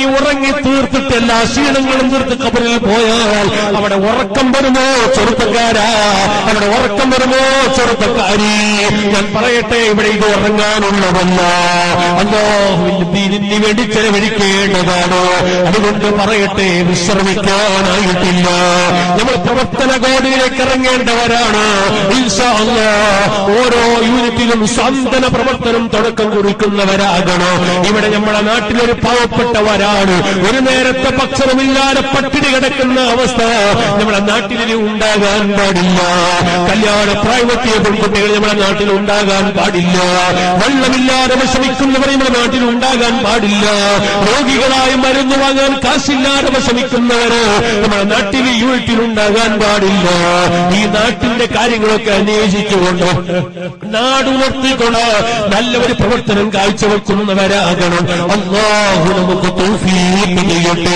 ഉറങ്ങി ഉറങ്ങി തീർത്തിട്ട് എല്ലാ ക്ഷീണങ്ങളും തീർത്ത് കബറിൽ പോയാൽ അവിടെ ഉറക്കം വരുമോ ചെറുപ്പക്കാരാ അവിടെ ഉറക്കം വരുമോ ചെറുപ്പക്കാരി ഞാൻ പറയട്ടെ ഇവിടെ ഇത് ഉറങ്ങാനുള്ളതല്ല അല്ലാഹുവിന്റെ ദീനിന് വേണ്ടി ചെലവഴിക്കേണ്ടതാണ് അതുകൊണ്ട് പറയട്ടെ വിശ്രമിക്കാനായിട്ടില്ല നമ്മൾ പ്രവർത്തന കോടിയിലേക്ക് ഇറങ്ങേണ്ടവരാണ് ഇൻഷാ അല്ലാഹ് ഓരോ യൂണിറ്റിലും സാന്ത്വന പ്രവർത്തനം തുടക്കം കുറിക്കുന്നവരാകണം ഇവിടെ നമ്മുടെ നാട്ടിലൊരു പാവപ്പെട്ടവരാണ് ഒരു നേരത്തെ ഭക്ഷണമില്ലാതെ പട്ടിണി കിടക്കുന്ന അവസ്ഥ നമ്മുടെ നാട്ടിലിനി ഉണ്ടാകാൻ പാടില്ല കല്യാണ പ്രായവത്തിയ പെൺകുട്ടികൾ നമ്മുടെ നാട്ടിൽ ഉണ്ടാകാൻ പാടില്ല വെള്ളമില്ലാതെ വിഷമിക്കുന്നവർ നമ്മുടെ നാട്ടിൽ ഉണ്ടാകാൻ പാടില്ല രോഗികളായി മരുന്ന് വാങ്ങാൻ കാശില്ലാതെ വിഷമിക്കുന്നവര് നമ്മുടെ നാട്ടിൽ യൂണിറ്റിൽ ഉണ്ടാകാൻ പാടില്ല ഈ നാട്ടിന്റെ കാര്യങ്ങളൊക്കെ അന്വേഷിച്ചുകൊണ്ട് നാടുണർത്തിക്കൊണ്ട് നല്ല ഒരു പ്രവർത്തനം കാഴ്ചവെക്കുന്നവരാകണം അള്ളാഹു നമുക്ക് തൗഫീഖ് ചെയ്യട്ടെ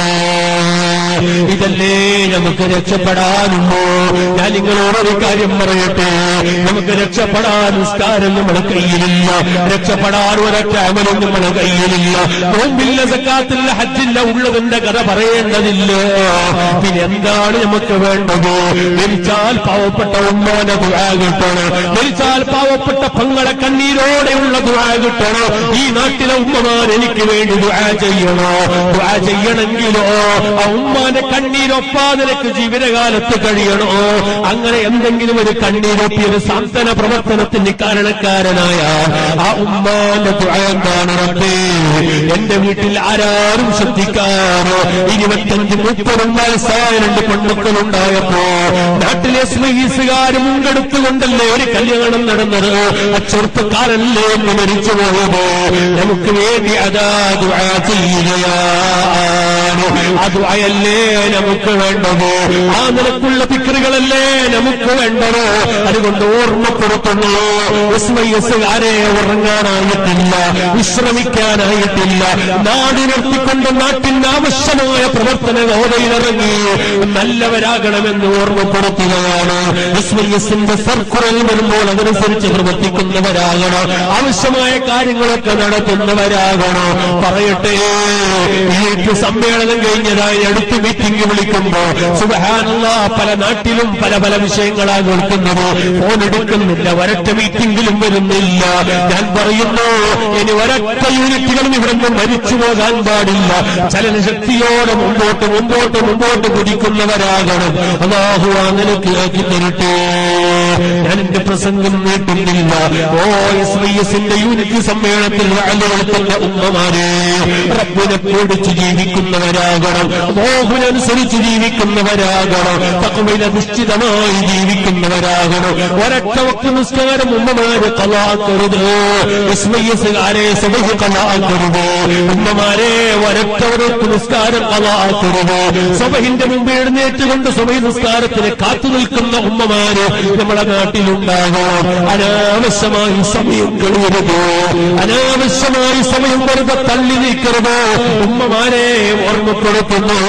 ഇതല്ലേ നമുക്ക് രക്ഷപ്പെടാനുണ്ടോ ഞാൻ നിങ്ങളോട് ഒരു കാര്യം പറയട്ടെ നമുക്ക് രക്ഷപ്പെടാൻ നിസ്കാരം നമ്മുടെ കയ്യിലില്ല രക്ഷപ്പെടാൻ ഒരൊറ്റ അമലും നമ്മുടെ കയ്യിലില്ല നോമ്പില്ല സക്കാത്തില്ല ഹജ്ജില്ല ഉള്ളതിന്റെ കഥ പറയേണ്ടതില്ല പിന്നെ എന്താണ് നമുക്ക് വേണ്ടത് മരിച്ചാൽ പാവപ്പെട്ട ഉമ്മാനെ ദുആ കിട്ടണം മരിച്ചാൽ പാവപ്പെട്ട പങ്ങളെ കണ്ണീരോടെയുള്ള ദുആ കിട്ടണം ഈ നാട്ടിലെ ഉമ്മമാർ എനിക്ക് വേണ്ടി ദുആ ചെയ്യണോ ദുആ ചെയ്യണമെങ്കിലോ ആ ഉമ്മാന്റെ കണ്ണീരൊപ്പാ നിനക്ക് ജീവിതകാലത്ത് കഴിയണോ അങ്ങനെ എന്തെങ്കിലും ഒരു കണ്ണീരൊപ്പിയത് സാന്ത്വന പ്രവർത്തനത്തിന് കാരണക്കാരനായ ആ ഉമ്മാന്റെ ദുആ എന്താണ് റബ്ബേ എന്റെ വീട്ടിൽ ആരാരും ശ്രദ്ധിക്കാറോ ഇരുപത്തഞ്ച് മുപ്പതും വയസ്സായ രണ്ട് പെൺമക്കളുണ്ടായപ്പോ നാട്ടിലെ സ്മീസുകാരും മുണ്ടെടുത്തുകൊണ്ടല്ലേ ഒരു കല്യാണം നടന്നത് ആ ചെറുപ്പക്കാരല്ലേ എന്ന് മരിച്ചു പോയത് നമുക്ക് വേണ്ടി അതാ ദുആ ചെയ്യുകയാണ് ആ ദുആയല്ലേ നമുക്ക് വേണ്ടത് ആ നിലക്കുള്ള പിക്കറുകളല്ലേ നമുക്ക് വേണ്ടത് അതുകൊണ്ട് ഓർമ്മപ്പെടുത്തുന്നു എസ്വൈഎസുകാരെ ഉറങ്ങാനായിട്ടില്ല വിശ്രമിക്കാനായിട്ടില്ല നാട് നിർത്തിക്കൊണ്ട് നാട്ടിന് ആവശ്യമായ പ്രവർത്തന ഗോതയിലിറങ്ങി നല്ലവരാകണമെന്ന് ഓർമ്മപ്പെടുത്തുകയാണ് എസ്വൈഎസിന്റെ സർക്കുറൽ വരുമ്പോൾ അതനുസരിച്ച് പ്രവർത്തിക്കുന്നവരാകണം ആവശ്യമായ കാര്യങ്ങളൊക്കെ നടത്തുന്നവരാകണം പറയട്ടെ ഈ സമ്മേളനം കഴിഞ്ഞതായി അടുത്ത് മീറ്റിംഗ് വിളിക്കുമ്പോ സുബഹാനുള്ള പല നാട്ടിലും പല പല വിഷയങ്ങളാ കേൾക്കുന്നത് ഫോൺ എടുക്കുന്നില്ല ഒരൊറ്റ മീറ്റിംഗിലും വരുന്നില്ല ഞാൻ പറയുന്നു ഇനി ഒരൊറ്റ യൂണിറ്റുകളും ഇവിടെ നിന്ന് മരിച്ചു പോകാൻ പാടില്ല ചലനശക്തിയോടെ മുമ്പോട്ട് മുമ്പോട്ട് മുമ്പോട്ട് കുതിക്കുന്നവരാകണം അതാഹു അങ്ങനെ ആക്കി തരട്ടെ ഞാൻ എന്റെ പ്രസംഗം നീട്ടുന്നില്ല ഓ എസ് വൈ എസിന്റെ യൂണിറ്റ് സമ്മേളനത്തിൽ വാഴ്ന്നുകൊടുക്കുന്ന ഉമ്മമാരെ റബ്ബിനെ പേടിച്ച് ജീവിക്കുന്നവരാകണം മോഹനനുസരിച്ച് ജീവിക്കുന്നവരാകണം തക്കമയിൽ അധിഷ്ഠിതമായി ജീവിക്കുന്നവരാകണം ഒരൊറ്റ വക്ത നിസ്കാരം ഉമ്മമാരെ കലാക്കരുത് എസ് വൈ എസുകാരെ സഭയെ കലാക്കരുത് ഉമ്മമാരെ ഒരൊറ്റ ഒരൊറ്റ നിസ്കാരം കലാക്കരുത് സഭഹിന്റെ മുമ്പ് എഴുന്നേറ്റുകൊണ്ട് സഭ നിസ്കാരത്തിന് കാത്തു നിൽക്കുന്ന ഉമ്മമാര് നമ്മുടെ നാട്ടിലുണ്ടാകണം അനാവശ്യമായി സമയം കളയരുത് അനാവശ്യമായി സമയം വെറുതെ തള്ളി നീക്കരുത് ഉമ്മമാരെ ഓർമ്മപ്പെടുത്തുന്നു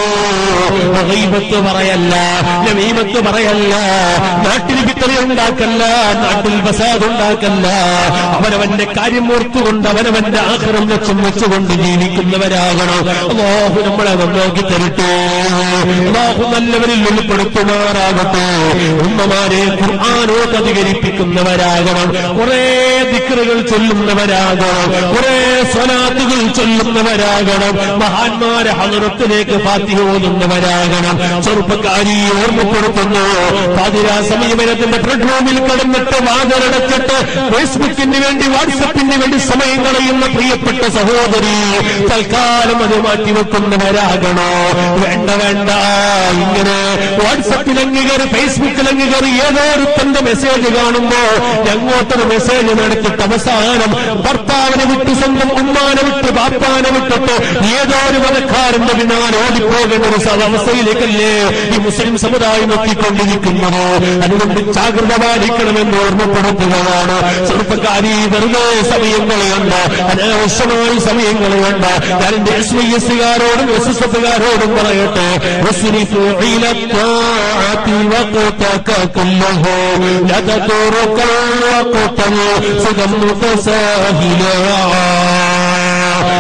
റഹീബത്ത് പറയല്ല നമീമത്ത് പറയല്ല നാട്ടിൽ വിത്തറി ഉണ്ടാക്കല്ല നാട്ടിൽ ഫസാദ് ഉണ്ടാക്കല്ല അവനവന്റെ കാര്യം ഓർത്തുകൊണ്ട് അവനവന്റെ ആഹ്റം ലക്ഷ്യം വെച്ചുകൊണ്ട് ജീവിക്കുന്നവരാകണം അള്ളാഹു നമ്മളെ നന്നാക്കി തരട്ടെ അള്ളാഹു നല്ലവരിൽ ഉൾപ്പെടുത്തുമാറാകട്ടെ ഉമ്മമാരെ ഖുർആാനോട്ട് അധികരിപ്പിക്കുന്നവരാകണം കുറെ ദിക്കറുകൾ ചൊല്ലുന്നവരാകണം കുറെ സ്വലാത്തുകൾ ചൊല്ലുന്നവരാകണം മഹാന്മാരെ ഹലറത്തിലേക്ക് ഫാത്തിഹ ഓതുന്നവരാകണം ചെറുപ്പക്കാരി ഓർമ്മപ്പെടുത്തുന്നു പാതിരാ സമീപനത്തിന്റെ ബെഡ്റൂമിൽ കിടന്നിട്ട് വാതിലടച്ചിട്ട് ഫേസ്ബുക്കിന് വേണ്ടി വാട്സപ്പിന് വേണ്ടി സമയം കളയുന്ന പ്രിയപ്പെട്ട സഹോദരി തൽക്കാലം അത് മാറ്റിവെക്കുന്നവരാകണോ വേണ്ട വേണ്ട ഇങ്ങനെ വാട്സപ്പിൽ അംഗീകരി ഫേസ്ബുക്കിൽ അംഗീകരി ഏതോ ഒരുത്തന്റെ മെസ്സേജ് കാണുമ്പോ അങ്ങോട്ടൊരു മെസ്സേജ് നടത്തിയിട്ട് അവസാനം ഭർത്താവിനെ വിട്ട് സ്വന്തം ഉമ്മാനെ വിട്ട് ബാപ്പാനെ വിട്ടിട്ട് ഏതോ ഒരു മതക്കാരന്റെ പിന്നാലെ ഓടിപ്പോകുന്ന ഒരു സ- അവസ്ഥയിലേക്കല്ലേ ഈ മുസ്ലിം സമുദായം എത്തിക്കൊണ്ടിരിക്കുന്നത് അതുകൊണ്ട് ജാഗ്രത പാലിക്കണമെന്ന് ഓർമ്മപ്പെടുത്തുകയാണ് ചെറുപ്പക്കാരി വെറുതെ സമയം കളയണ്ട അനാവശ്യമായി സമയം കളയണ്ട ഞാൻ എന്റെ എസ് വൈ എസുകാരോടും എസ് എസ് എഫുകാരോടും പറയട്ടെ واسرف إلى الطاعة وقتك كله لا تترك الوقت سدى متساهلا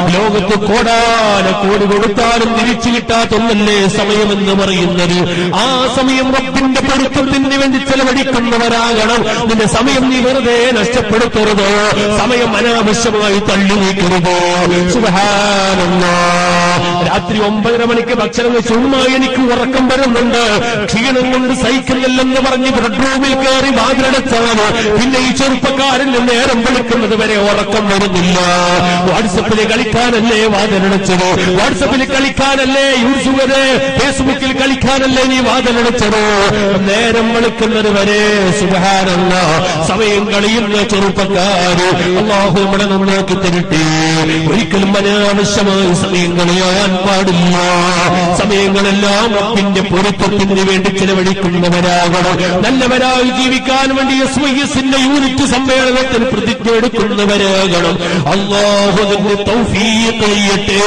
ലോകത്ത് കോടാന കോടി കൊടുത്താലും തിരിച്ചു കിട്ടാത്തൊന്നല്ലേ സമയമെന്ന് പറയുന്നത് ആ സമയം റബ്ബിന്റെ പൊരുത്തത്തിന് വേണ്ടി ചെലവഴിക്കുന്നവരാകണം നിന്റെ സമയം നീ വെറുതെ നഷ്ടപ്പെടുത്തരുത് സമയം അനാവശ്യമായി തള്ളി നീക്കരുത് സുബഹാനല്ലാ. രാത്രി ഒമ്പതര മണിക്ക് ഭക്ഷണം കഴിച്ച് ഉമ്മ എനിക്ക് ഉറക്കം വരുന്നുണ്ട് ക്ഷീണം കൊണ്ട് സഹിക്കുന്നില്ലെന്ന് പറഞ്ഞ് ബെഡ്റൂമിൽ കയറി വാതിലടച്ചാണ് പിന്നെ ഈ ചെറുപ്പക്കാരൻ നേരം വിളിക്കുന്നത് വരെ ഉറക്കം വരുന്നില്ല വാട്സപ്പിൽ കളിക്കാനല്ലേ വാതിലടച്ചത് വാട്സപ്പിൽ കളിക്കാനല്ലേ യൂട്യൂബര് ഫേസ്ബുക്കിൽ കളിക്കാനല്ലേ നീ വാതിലടച്ചത് നേരം വിളിക്കുന്നത് വരെ സുബഹാനല്ല സമയം കളിയുന്ന ചെറുപ്പക്കാര് അള്ളാഹു ഇവിടെ നന്നാക്കി തരട്ടെ ഒരിക്കലും അനാവശ്യമായി സമയം കളയാൻ പാടില്ല സമയങ്ങളെല്ലാം റബ്ബിന്റെ പൊരുത്തത്തിന് വേണ്ടി ചെലവഴിക്കുന്നവരാകണം നല്ലവരായി ജീവിക്കാൻ വേണ്ടി എസ് വൈ എസിന്റെ യൂണിറ്റ് സമ്മേളനത്തിൽ പ്രതിജ്ഞ എടുക്കുന്നവരാകണം അള്ളാഹു അതിന് തൗഫീഖ് ചെയ്യട്ടെ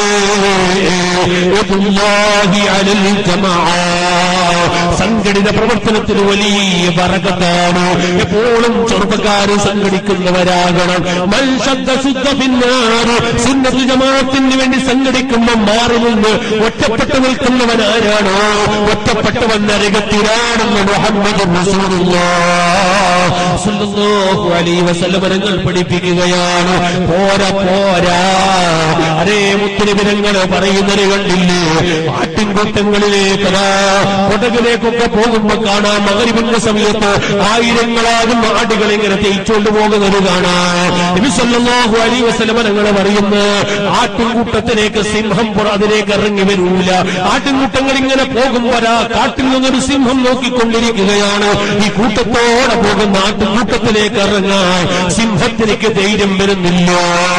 യദുല്ലാഹി അലൽ ജമാഅ. സംഘടിത പ്രവർത്തനത്തിന് വലിയ ബറകത്താണ് എപ്പോഴും ചെറുപ്പക്കാര് സംഘടിക്കുന്നവരാകണം മൽശബ്ദ ശുദ്ധ പിന്നാറ് സുന്നത്ത് ജമാഅത്തിന് വേണ്ടി സംഘടിക്കുമ്പോൾ മാറി നിന്ന് ഒറ്റപ്പെട്ടു നിൽക്കുന്നവനാരാണോ ഒറ്റപ്പെട്ടവൻ നരകത്തിലാണെന്ന് മുഹമ്മദ് വസല്ലമരങ്ങൾ പഠിപ്പിക്കുകയാണ് പോരാ പോരാ അതേ മുത്തിനിബിരങ്ങൾ പറയുന്നത് കണ്ടില്ലേ ആട്ടിൻകൂട്ടങ്ങളിലേക്കതാ കൊടകിലേക്കൊക്കെ പോകുമ്പോ കാണാം മകരിവിന്റെ സമയത്ത് ആയിരങ്ങളാകും ആടുകൾ ഇങ്ങനെ തേച്ചുകൊണ്ട് പോകുന്നത് കാണാം നബിസല്ലാഹു അലൈ വസല്ലമരങ്ങൾ പറയുന്നു ആട്ടിൻകൂട്ടത്തിലേക്ക് സിംഹം പുറ അതിലേക്ക് ഇറങ്ങി വരൂല ആട്ടിൻകൂട്ടങ്ങൾ ഇങ്ങനെ പോകുമ്പോരാ കാട്ടിൽ നിന്നൊരു സിംഹം നോക്കിക്കൊണ്ടിരിക്കുകയാണ് ഈ കൂട്ടത്തോടെ പോകുന്ന ആട്ടിൻകൂട്ടത്തിലേക്ക് ഇറങ്ങാൻ സിംഹത്തിലേക്ക് ധൈര്യം വരുന്നില്ല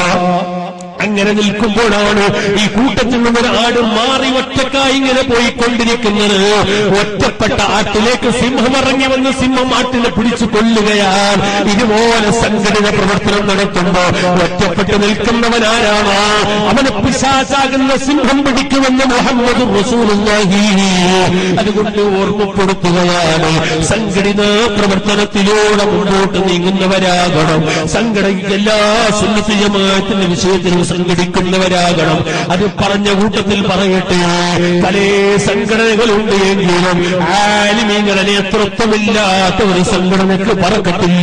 അങ്ങനെ നിൽക്കുമ്പോഴാണ് ഈ കൂട്ടത്തിൽ നിന്നൊരു ആട് മാറി ഒറ്റക്കായി ഇങ്ങനെ പോയിക്കൊണ്ടിരിക്കുന്നത് ഒറ്റപ്പെട്ട ആട്ടിലേക്ക് സിംഹം ഇറങ്ങി വന്ന് സിംഹം ആട്ടിനെ പിടിച്ചു കൊല്ലുകയാണ് ഇതുപോലെ സംഘടിത പ്രവർത്തനം നടത്തുമ്പോ ഒറ്റപ്പെട്ട് നിൽക്കുന്നവനാരാണോ അവന് പിശാചാകുന്ന സിംഹം പിടിക്കുമെന്ന് മുഹമ്മദ് റസൂലുള്ളാഹി അതുകൊണ്ട് ഓർമ്മപ്പെടുത്തുകയാണ് സംഘടിത പ്രവർത്തനത്തിലൂടെ മുന്നോട്ട് നീങ്ങുന്നവരാകണം സംഘടന എല്ലാ സുന്നത്ത് ജമാഅത്തിന്റെ വിഷയത്തിലും സംഘടിക്കുന്നവരാകണം അത് പറഞ്ഞ കൂട്ടത്തിൽ പറയട്ടെ പല സംഘടനകളുണ്ട് എങ്കിലും ആലിമീങ്ങളെ നേതൃത്വമില്ലാത്ത ഒരു സംഘടനക്ക് പറക്കത്തില്ല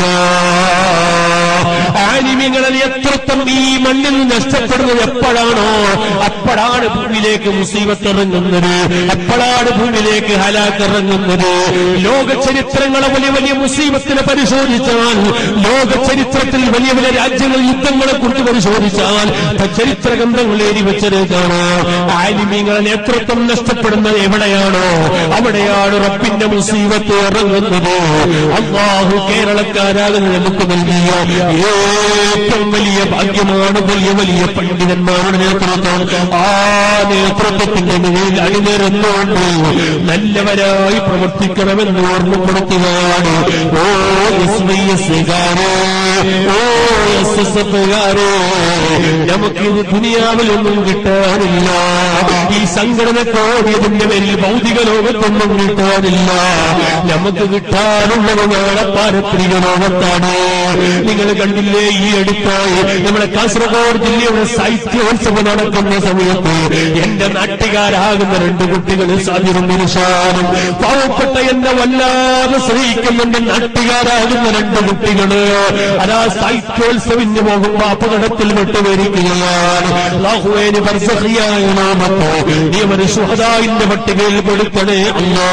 ആലിമ്യങ്ങളിൽ എത്രത്വം ഈ മണ്ണിൽ നഷ്ടപ്പെടുന്നത് എപ്പോഴാണോ അപ്പോഴാണ് ഭൂമിയിലേക്ക് മുസീബത്ത് ഇറങ്ങുന്നത് അപ്പോഴാണ് ഭൂമിയിലേക്ക് ഹലാക്ക് ഇറങ്ങുന്നത് ലോക ചരിത്രങ്ങളെ വലിയ വലിയ മുസീബത്തിനെ പരിശോധിച്ചാൽ ലോക ചരിത്രത്തിൽ വലിയ വലിയ രാജ്യങ്ങൾ യുദ്ധങ്ങളെ കുറിച്ച് പരിശോധിച്ചാൽ ചരിത്ര ഗ്രന്ഥങ്ങൾ എഴുതി വെച്ചത് കാണാം ആലിമ്യങ്ങളെ നേതൃത്വം നഷ്ടപ്പെടുന്നത് എവിടെയാണോ അവിടെയാണ് റബ്ബിന്റെ മുസീബത്ത് ഇറങ്ങുന്നത് അള്ളാഹു കേരളക്കാരാകുന്ന നമുക്ക് നൽകിയ ഏറ്റവും വലിയ ഭാഗ്യമാണ് വലിയ വലിയ പണ്ഡിതന്മാരുടെ നേതൃത്വം ആ നേതൃത്വത്തിന്റെ മുന്നിൽ അണിനിരന്നുകൊണ്ട് നല്ലവരായി പ്രവർത്തിക്കണമെന്ന് ഓർമ്മപ്പെടുത്തുകയാണ് ഓ എസ് വൈ എസ് ഓ എസ് എസ് എഫുകാരോ നമുക്കിത് ദുനിയാവിലൊന്നും കിട്ടാനില്ല ഈ സംഘടനക്കോട് ഇതിന്റെ പേരിൽ ഭൗതിക ലോകത്തൊന്നും കിട്ടാനില്ല നമുക്ക് കിട്ടാനുള്ളത് നാളെ പാരത്രിക ലോകത്താണ് നിങ്ങൾ കണ്ടില്ലേ ഈ അടുത്തായി നമ്മുടെ കാസർഗോഡ് ജില്ലയുടെ സാഹിത്യോത്സവം നടക്കുന്ന സമയത്ത് എന്റെ നാട്ടുകാരാകുന്ന രണ്ട് കുട്ടികൾ സാധ്യത നിരുഷാനും പാവപ്പെട്ട എന്നെ വല്ലാതെ സ്നേഹിക്കുന്നുണ്ട് നാട്ടുകാരാകുന്ന രണ്ട് കുട്ടികള് അതാ സാഹിത്യോത്സവിന് പോകുമ്പോ അപകടത്തിൽ വിട്ടുവരികയാണ് ലാഹുവേന് ബർസഹിയായ നാമത്തോ നീ ഒരു സുഹദായിന്റെ പട്ടികയിൽ പെടുത്തണേ അല്ലാ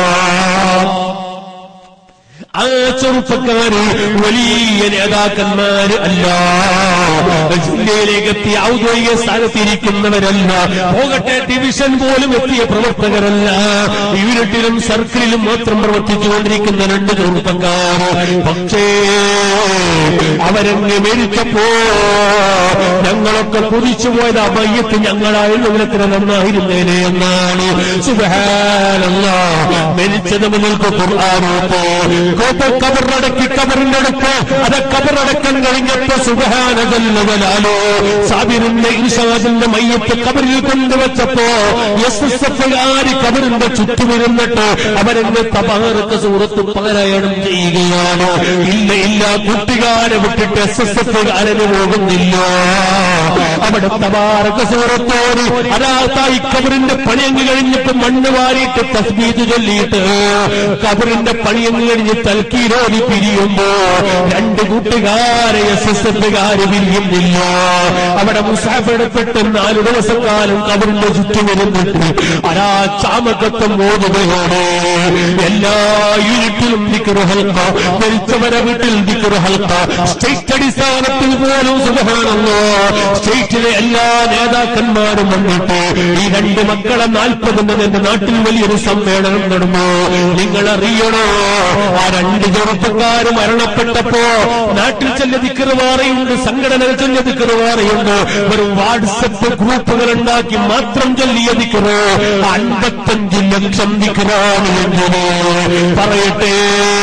ആ ചെറുപ്പക്കാര് വലിയ നേതാക്കന്മാര് അല്ല ജില്ലയിലേക്ക് എത്തിയ ഔദ്യോഗിക സ്ഥാനത്തിരിക്കുന്നവരല്ല പോകട്ടെ ഡിവിഷൻ പോലും എത്തിയ പ്രവർത്തകരല്ല യൂണിറ്റിലും സർക്കിളിലും മാത്രം പ്രവർത്തിച്ചുകൊണ്ടിരിക്കുന്ന രണ്ട് ചെറുപ്പക്കാർ പക്ഷേ അവരങ്ങ് മരിച്ചപ്പോ ഞങ്ങളൊക്കെ കുതിച്ചു പോയത് ആ മയ്യത്ത് ഞങ്ങളായിരുന്നു ഇവരത്തിന് നന്നായിരുന്നേനെ എന്നാണ് സുബഹാനല്ല മരിച്ചത് മുതൽക്ക് ഖുർആാനോത്തോ മൂത്ത കബറടക്കി കബറിന്റെ അടുത്ത് അത് കബറടക്കം കഴിഞ്ഞപ്പോ സുഖാനതല്ലോ സാബിറിന്റെ ഇൻഷാദിന്റെ മയ്യത്ത് കബറിൽ കൊണ്ടുവച്ചപ്പോ എസ് എസ് എഫുകാര് കബറിന്റെ ചുറ്റുമിരുന്നിട്ട് അവരെന്നെ തബാറക്ക് സൂറത്ത് പാരായണം ചെയ്യുകയാണ് ഇല്ല ഇല്ല കുട്ടികാരെ വിട്ടിട്ട് എസ് എസ് എഫുകാരന് പോകുന്നില്ല അവിടെ തബാറക്ക് സൂറത്തോട് അതാത്തായി കബറിന്റെ പണിയങ്ങ് കഴിഞ്ഞിട്ട് മണ്ണ് വാരിയിട്ട് തസ്ബീത് ചൊല്ലിയിട്ട് കബറിന്റെ പണിയങ്ങ് കഴിഞ്ഞ് തൽക്കീരോടി പിരിയുമ്പോ രണ്ട് കൂട്ടുകാരെ എസ് എസ് എഫുകാര് പിരിയുന്നില്ല അവിടെ മുസാഫെടുത്തിട്ട് നാല് ദിവസക്കാലം കബറിന്റെ ചുറ്റുമിരുന്നിട്ട് അരാ ചാമകത്വം ഓതുകയാണ് എല്ലാ യൂണിറ്റിലും ദിക്കറ് ഹൽക്ക മരിച്ചവരെ വീട്ടിൽ ദിക്കറ് ഹൽക്ക സ്റ്റേറ്റ് അടിസ്ഥാനത്തിൽ പോലും സുഖമാണല്ലോ സ്റ്റേറ്റിലെ എല്ലാ നേതാക്കന്മാരും വന്നിട്ട് ഈ രണ്ട് മക്കളെ നാൽപ്പതിന് എന്റെ നാട്ടിൽ വലിയൊരു സമ്മേളനം നടന്നു നിങ്ങൾ അറിയണോ ആ രണ്ട് ചെറുപ്പക്കാർ മരണപ്പെട്ടപ്പോ നാട്ടിൽ ചെല്ല ദിക്കറുവാറയുണ്ട് സംഘടനകൾ ചെല്ല ദിക്കറുവാറയുണ്ട് ഒരു വാട്സപ്പ് ഗ്രൂപ്പുകൾ ഉണ്ടാക്കി മാത്രം ചൊല്ലിയ ദിക്കറ് അൻപത്തഞ്ച് ലക്ഷം ദിക്കറാണ് എങ്ങനെ പറയട്ടെ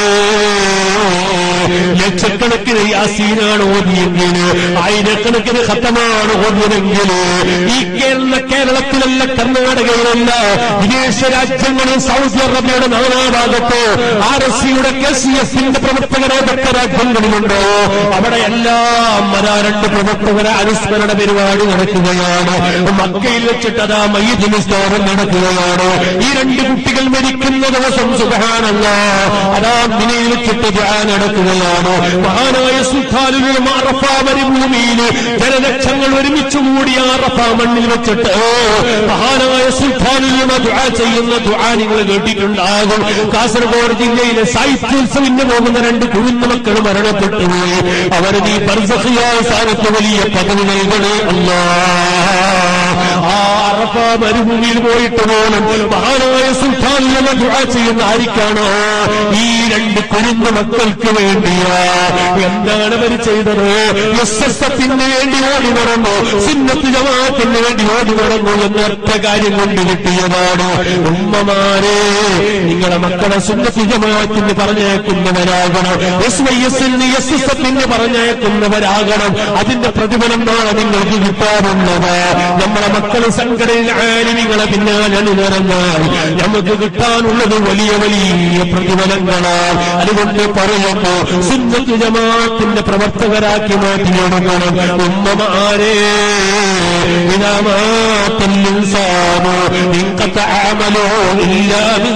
ലക്ഷക്കണക്കിന് യാസീനാണ് ഓതിയെങ്കിൽ ആയിരക്കണക്കിന് ഖത്തമാണ് ഓതിയതെങ്കിൽ ഈ കേരള കേരളത്തിലല്ല കർണാടകയിലല്ല വിദേശ രാജ്യങ്ങളിൽ സൗദി അറേബ്യയുടെ നാനാഭാഗത്ത് ആർ എസ് സിയുടെ കെ സി എഫിന്റെ പ്രവർത്തകരെ മറ്റ രാജ്യങ്ങളിലുണ്ടോ അവിടെ എല്ലാം അതാ രണ്ട് പ്രവർത്തകരെ അനുസ്മരണ പരിപാടി നടക്കുകയാണ് മക്കയിൽ വെച്ചിട്ട് അതാ മയ്യദിന് സ്തോരം നടക്കുകയാണ് ഈ രണ്ട് കുട്ടികൾ മരിക്കുന്ന ദിവസം സുഖാനല്ല അതാ മിനയിൽ വെച്ചിട്ട് ധ്യാനം നടക്കുകയാണ് മഹാനായ സുൽത്താനുൽ മാറഫ മരുഭൂമിയിൽ ജനലക്ഷങ്ങൾ ഒരുമിച്ച് കൂടി ആറഫ മണ്ണിൽ വെച്ചിട്ട് മഹാനായ സുൽത്താനുൽ ദുആ ചെയ്യുന്ന ദുആ നിങ്ങൾ കേട്ടിട്ടുണ്ടാകും കാസർഗോഡ് ജില്ലയിലെ സാഹിത്യോത്സവിന് പോകുന്ന രണ്ട് കുഞ്ഞു മക്കൾ മരണപ്പെട്ടു പോയി അവർ നീ ബർസഖിയായ സ്ഥാനത്ത് വലിയ പദവി നൽകണേ അല്ലാ ആ അറഫ മരുഭൂമിയിൽ പോയിട്ട് പോലും മഹാനായ സുൽത്താനിലെ ദുആ ചെയ്യുന്ന ആരിക്കാണോ ഈ രണ്ട് കുരുന്ന മക്കൾക്ക് വേണ്ടിയാ എന്താണ് അവർ ചെയ്തത് എസ് എസ് എഫിന് വേണ്ടി ഓടി നടന്നു സിന്നത്ത് ജമാഅത്തിന് വേണ്ടി ഓടി നടന്നു എന്ന ഒറ്റ കാര്യം കൊണ്ട് കിട്ടിയതാണ് ഉമ്മമാരെ നിങ്ങളെ മക്കളെ സുന്നത്ത് ജമാഅത്തിന് പറഞ്ഞേക്കുന്നവരാകണം എസ് വൈ എസിന് എസ് എസ് എഫിന് പറഞ്ഞേക്കുന്നവരാകണം അതിന്റെ പ്രതിഫലം നാളെ നിങ്ങൾക്ക് കിട്ടാറുള്ളത് നമ്മളെ മക്കൾ സംഘടന ആലിമികളെ പിന്നാലെ നിറഞ്ഞാൽ നമുക്ക് കിട്ടാനുള്ളത് വലിയ വലിയ പ്രതിഫലങ്ങളാണ് അതുകൊണ്ട് പറയുമ്പോ സുന്നത്ത് ജമാഅത്തിന്റെ പ്രവർത്തകരാക്കി മാറ്റിയെടുക്കണം ഉമ്മമാരെ إذا مات الإنسان انقطع عمله إلا من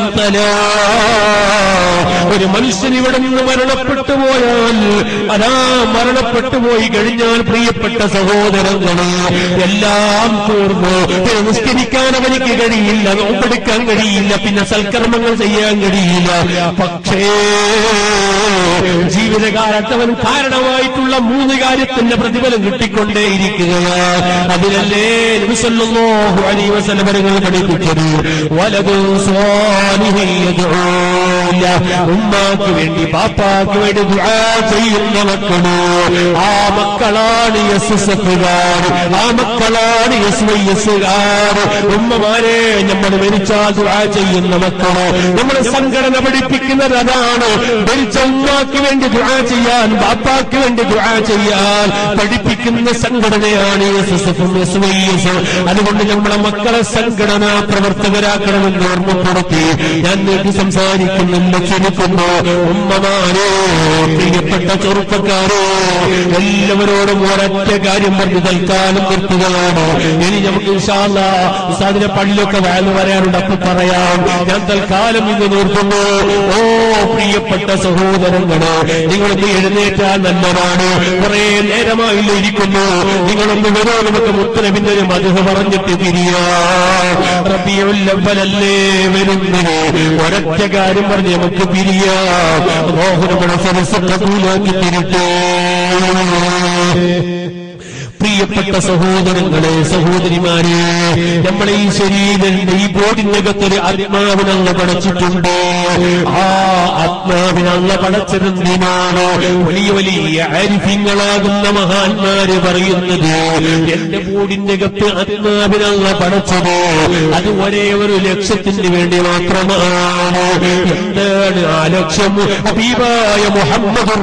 ثلاث ഒരു മനുഷ്യൻ ഇവിടെ നിന്ന് മരണപ്പെട്ടു പോയാൽ അതാ മരണപ്പെട്ടു പോയി കഴിഞ്ഞാൽ പ്രിയപ്പെട്ട സഹോദരങ്ങളെ എല്ലാം തീർന്നു പിന്നെ നിസ്കരിക്കാൻ അവനിക്ക് കഴിയില്ല നോമ്പെടുക്കാൻ കഴിയില്ല പിന്നെ സൽക്കർമ്മങ്ങൾ ചെയ്യാൻ കഴിയില്ല പക്ഷേ ജീവിതകാലത്ത് അവൻ കാരണമായിട്ടുള്ള മൂന്ന് കാര്യത്തിന്റെ പ്രതിഫലം കിട്ടിക്കൊണ്ടേയിരിക്കുകയാണ് അതിലല്ലേ നബിസല്ലല്ലാഹു അലൈഹി വസല്ലം വരങ്ങൾ പഠിപ്പിച്ചത് വലതു സ്വാലിഹി യദ്ഊല ഉമ്മാക്ക് വേണ്ടി ബാപ്പാക്ക് വേണ്ടി ദുആ ചെയ്യുന്ന മക്കള് ആ മക്കളാണ് എസ് എസ് എഫുകാർ ആ മക്കളാണ് എസ് വൈ എസുകാർ ഉമ്മമാരെ നമ്മൾ മരിച്ചാൽ ദുആ ചെയ്യുന്ന മക്കള് നമ്മുടെ സംഘടന പഠിപ്പിക്കുന്നത് അതാണ് മരിച്ച ഉമ്മാക്ക് വേണ്ടി ദുആ ചെയ്യാൻ ബാപ്പാക്ക് വേണ്ടി ദുആ ചെയ്യാൻ പഠിപ്പിക്കുന്ന സംഘടനയാണ് എസ് എസ് എഫും എസ് വൈ എസ് അതുകൊണ്ട് നമ്മളെ മക്കളെ സംഘടനാ പ്രവർത്തകരാക്കണമെന്ന് ഓർമ്മപ്പെടുത്തി ഞാൻ നീട്ടി സംസാരിക്കുന്നില്ല ചുരുക്കുന്നു ഉമ്മമാരെ പ്രിയപ്പെട്ട ചെറുപ്പക്കാരെ എല്ലാവരോടും ഒരൊറ്റ കാര്യം പറഞ്ഞ് തൽക്കാലം നിർത്തുകയാണ് ഇനി നമുക്ക് ഇൻഷാല്ല ഉസ്താദിന്റെ പള്ളിയൊക്കെ വാല് വരാനുണ്ട് അപ്പൊ പറയാം ഞാൻ തൽക്കാലം ഇന്ന് നിർത്തുന്നു ഓ പ്രിയപ്പെട്ട സഹോദരങ്ങള് നിങ്ങളൊന്ന് എഴുന്നേറ്റാൽ നല്ലതാണ് കുറെ നേരമായില്ല ഇരിക്കുന്നു നിങ്ങളൊന്ന് വരോ നമുക്ക് മുത്തനബിന്റെ ഒരു മധുഹ പറഞ്ഞിട്ട് തിരിയാ റബിയുല്ലവലല്ലേ വരുന്നത് ഒരൊറ്റ കാര്യം പറഞ്ഞ് നമുക്ക് പിരിയാം മോഹനങ്ങളുടെ സരസ് കബൂലാക്കി തിരിട്ടേ പ്രിയപ്പെട്ട സഹോദരങ്ങളെ സഹോദരിമാരെ നമ്മളെ ഈ ശരീരന്റെ ഈ ബോഡിനകത്തൊരു ആത്മാവിനല്ല പടച്ചിട്ടുണ്ട് ആ ആത്മാവിനല്ല പടച്ചതെന്തിനാണോ വലിയ വലിയ ആരിഫ്യങ്ങളാകുന്ന മഹാന്മാര് പറയുന്നത് എന്റെ ബോഡിന്റെ അകത്ത് ആത്മാവിനല്ല പടച്ചത് അത് ഒരേ ഒരു ലക്ഷ്യത്തിന് വേണ്ടി മാത്രമാണ് എന്താണ് ആ ലക്ഷ്യം ഹബീബായ മുഹമ്മദ്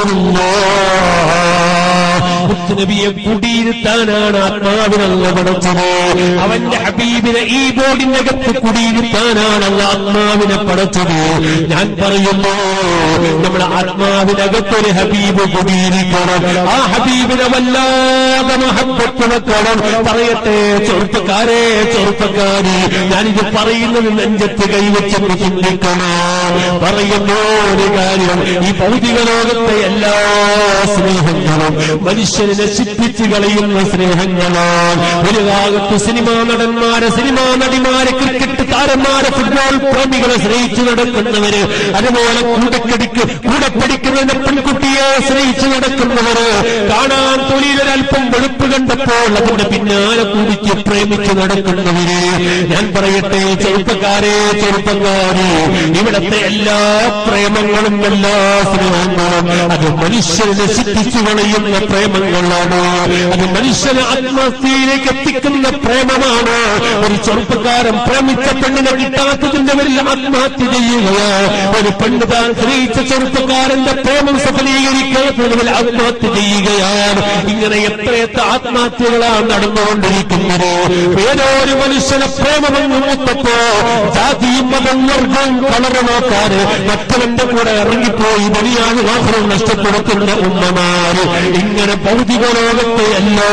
നബിയെ കുടിയിരുത്താനാണ് ആത്മാവിനല്ല പടച്ചത് അവന്റെ ഹബീബിനെ ഈ ബോഡിനകത്ത് കുടിയിരുത്താനാണ് അല്ല ആത്മാവിനെ പടച്ചത് ഞാൻ പറയുന്നു നമ്മുടെ ആത്മാവിനകത്തൊരു ഹബീബ് കുടിയിരിക്കണം ആ ഹബീബിനെ വല്ലാതെ മഹബത്ത് വെക്കണം പറയട്ടെ ചെറുപ്പക്കാരെ ചെറുപ്പക്കാരി ഞാനിത് പറയുന്നത് നെഞ്ചത്ത് കൈവച്ചെന്ന് ചിന്തിക്കണം പറയുന്നു ഒരു കാര്യം ഈ ഭൗതിക ലോകത്തെ എല്ലാ സ്നേഹങ്ങളും മനുഷ്യനെ നശിപ്പിച്ച് കളയുന്ന സ്നേഹങ്ങളാണ് ഒരു ഭാഗത്ത് സിനിമാ നടന്മാരെ സിനിമാ നടിമാരെ ക്രിക്കറ്റ് താരന്മാരെ ഫുട്ബോൾ പ്രേമികളെ സ്നേഹിച്ചു നടക്കുന്നവര് അതുപോലെ കൂടക്കടിക്ക് കൂടെ പഠിക്കുന്നതിന്റെ പെൺകുട്ടിയെ സ്നേഹിച്ചു നടക്കുന്നവര് കാണാൻ തൊഴിലൊരൽപ്പം വെളുപ്പ് കണ്ടപ്പോൾ അതിന്റെ പിന്നാലെ കൂടിച്ച് പ്രേമിച്ച് നടക്കുന്നവര് ഞാൻ പറയട്ടെ ചെറുപ്പക്കാരെ ചെറുപ്പക്കാരെ ഇവിടത്തെ എല്ലാ പ്രേമങ്ങളും എല്ലാ സ്നേഹങ്ങളും അത് മനുഷ്യനെ നശിപ്പിച്ചു കളയുന്ന പ്രേമങ്ങളാണ് അത് മനുഷ്യനെ ആത്മഹത്യയിലേക്ക് എത്തിക്കുന്ന പ്രേമമാണ് ഒരു ചെറുപ്പക്കാരൻ പ്രേമിച്ച പെണ്ണിനെ കിട്ടാത്തതിന്റെ പേരിൽ ആത്മഹത്യ ചെയ്യുകയാ ഒരു പെണ്ണ് താൻ സ്നേഹിച്ച ചെറുപ്പക്കാരന്റെ പ്രേമം സഫലീകരിക്കാത്തതിൽ ആത്മഹത്യ ചെയ്യുകയാണ് ഇങ്ങനെ എത്രയെത്ര ആത്മഹത്യകളാണ് നടന്നുകൊണ്ടിരിക്കുന്നത് ഏതോ ഒരു മനുഷ്യനെ പ്രേമമെന്ന് മൂത്തപ്പോ ജാതിയും മതം വർഗവും കളറ് നോക്കാറ് മറ്റവന്റെ കൂടെ ഇറങ്ങിപ്പോയി ബലിയാണ് മാത്രം നഷ്ടപ്പെടുത്തുന്ന ഉമ്മമാര് ഇങ്ങനെ ഭൗതിക ലോകത്തെ എല്ലാ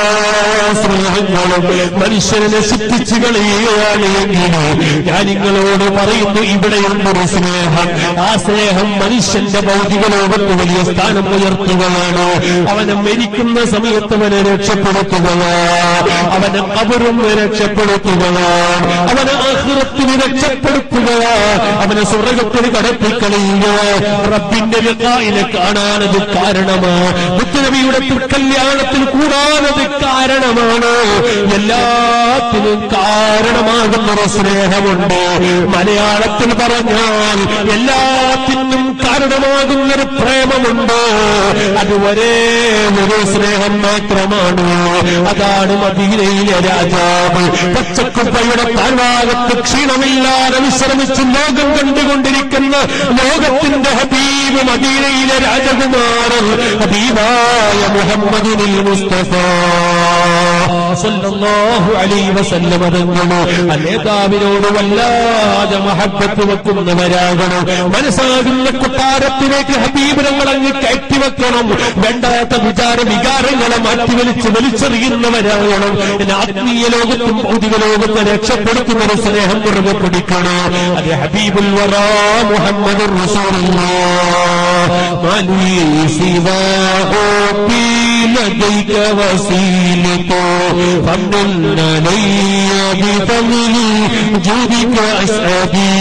സ്നേഹങ്ങളും മനുഷ്യനെ നശിപ്പിച്ചു കളയുകയാണ് എങ്കിൽ ഞാൻ നിങ്ങളോട് പറയുന്നു ഇവിടെയുണ്ടൊരു സ്നേഹം ആ സ്നേഹം മനുഷ്യന്റെ ഭൗതിക ലോകത്ത് വലിയ സ്ഥാനം ഉയർത്തുകയാണ് അവനെ മരിക്കുന്ന സമയത്ത് അവനെ രക്ഷപ്പെടുത്തുകയാണ് അവനെ കബറും രക്ഷപ്പെടുത്തുകയാണ് അവനെ ആഹൃത്തിന് രക്ഷപ്പെടുത്തുകയാണ് അവനെ സ്വർഗത്തിന് കടത്തിക്കളയുക റബ്ബിന്റെ ലിഖായിനെ കാണാനത് കാരണമാണ് മുത്തനബിയുടെ കല്യാണത്തിന് കൂടാനത് കാരണമാണ് എല്ലാത്തിനും കാരണമാകുന്ന ഒരു സ്നേഹമുണ്ട് മലയാളത്തിൽ പറഞ്ഞാൽ എല്ലാത്തിനും കാരണമാകുന്ന ഒരു പ്രേമമുണ്ട് അത് ഒരേ ഒരു സ്നേഹം മാത്രമാണ് അതാണ് മദീനയിലെ രാജാവ് പച്ചക്കുപ്പയുടെ താഴ്ഭാഗത്ത് ക്ഷീണമില്ലാതെ വിശ്രമിച്ച് ലോകം കണ്ടുകൊണ്ടിരിക്കുന്ന ലോകത്തിന്റെ ഹബീബ് മദീനയിലെ രാജകുമാരൻ ഹബീബായ മുഹമ്മദിനിൽ മുസ്തഫ സല്ലല്ലാഹു അലൈഹി വസല്ലം തങ്ങളോ ആ നേതാവിനോട് വല്ലാതെ മഹബത്ത് വെക്കുന്നവരാകണം മനസ്സാകുന്ന കൊട്ടാരത്തിലേക്ക് ഹബീബ് നമ്മളങ്ങ് കയറ്റി വെക്കണം വേണ്ടാത്ത വിചാര വികാരങ്ങളെ മാറ്റി വലിച്ച് വലിച്ചെറിയുന്നവരാകണം എന്നെ ആത്മീയ ലോകത്തും ഭൗതിക ലോകത്തെ രക്ഷപ്പെടുത്തുന്ന ഒരു സ്നേഹം മുറുകെ പിടിക്കണം അത് ഹബീബുൽ വറാ മുഹമ്മദ് لديك وسيلة فمن علي بفضل جودك أسعدي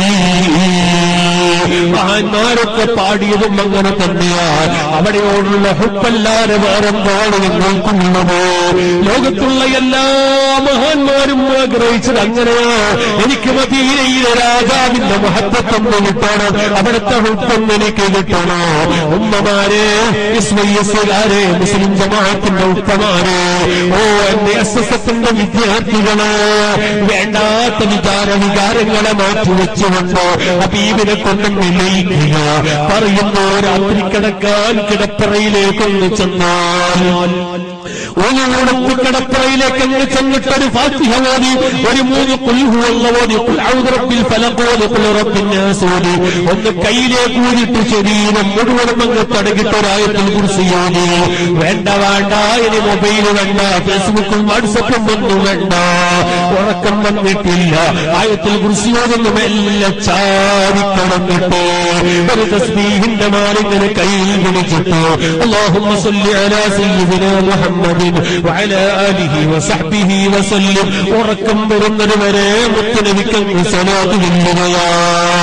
മഹാന്മാരൊക്കെ പാടിയതും അങ്ങനെ തന്നെയാണ് അവിടെയോടുള്ള ഹുപ്പല്ലാതെ വേറെന്താണ് ഞങ്ങൾക്കുള്ളത് ലോകത്തുള്ള എല്ലാ മഹാന്മാരും ആഗ്രഹിച്ചത് അങ്ങനെയാ എനിക്ക് മദീനയിലെ രാജാവിന്റെ മഹത്വത്വം കിട്ടണം അവിടുത്തെ ഹുപ്പം എനിക്ക് കിട്ടണോ ഉമ്മമാരെ ഇസ്മയ്യസുകാരെ മുസ്ലിം ജമാഅത്തിന്റെ ഉപ്പമാരെ ഓ എന്റെ എസ് എസ് എഫിന്റെ വിദ്യാർത്ഥികളെ വേണ്ടാത്ത വിചാര വികാരങ്ങളെ മാറ്റിവെച്ചുകൊണ്ട് ഹബീബിനെ കൊണ്ടും നിലയിക്കുക പറയുന്നു രാത്രി കിടക്കാൻ കിടപ്പറയിലേക്കൊന്ന് ചെന്നാൽ ഒന്നുകൂടത്ത് കിടപ്പറയിലേക്ക് അങ്ങ് ചെന്നിട്ടൊരു ഫാത്തിഹ ഓതി ഒരു മൂന്ന് കുൽഹുവെള്ള ഓതി ഔദ്റപ്പിൽ ഫലക്കോതി കുളിറപ്പിന്നാസോതി ഒന്ന് കയ്യിലേക്ക് ഊരിട്ട് ശരീരം മുഴുവനും അങ്ങ് തടകിട്ടൊരായത്തിൽ കുറിച്ച് വേണ്ട വേണ്ട ഇനി മൊബൈൽ വേണ്ട ഫേസ്ബുക്കും വാട്സപ്പും ഒന്നും വേണ്ട ഉറക്കം വന്നിട്ടില്ല ആയത്തിൽ കുറിച്ചോതൊന്നും എല്ലാം ചാരിക്കടന്നിട്ട് ഒരു തസ്ബീഹിന്റെ മാലിങ്ങനെ കയ്യിൽ പിടിച്ചിട്ട് اللهم صل على سيدنا محمد وعلى آله وصحبه وسلم ഉറക്കം വരുന്നത് വരെ മുത്തനബിക്കങ്ങ് സലാത്ത് ചെല്ലുകയാ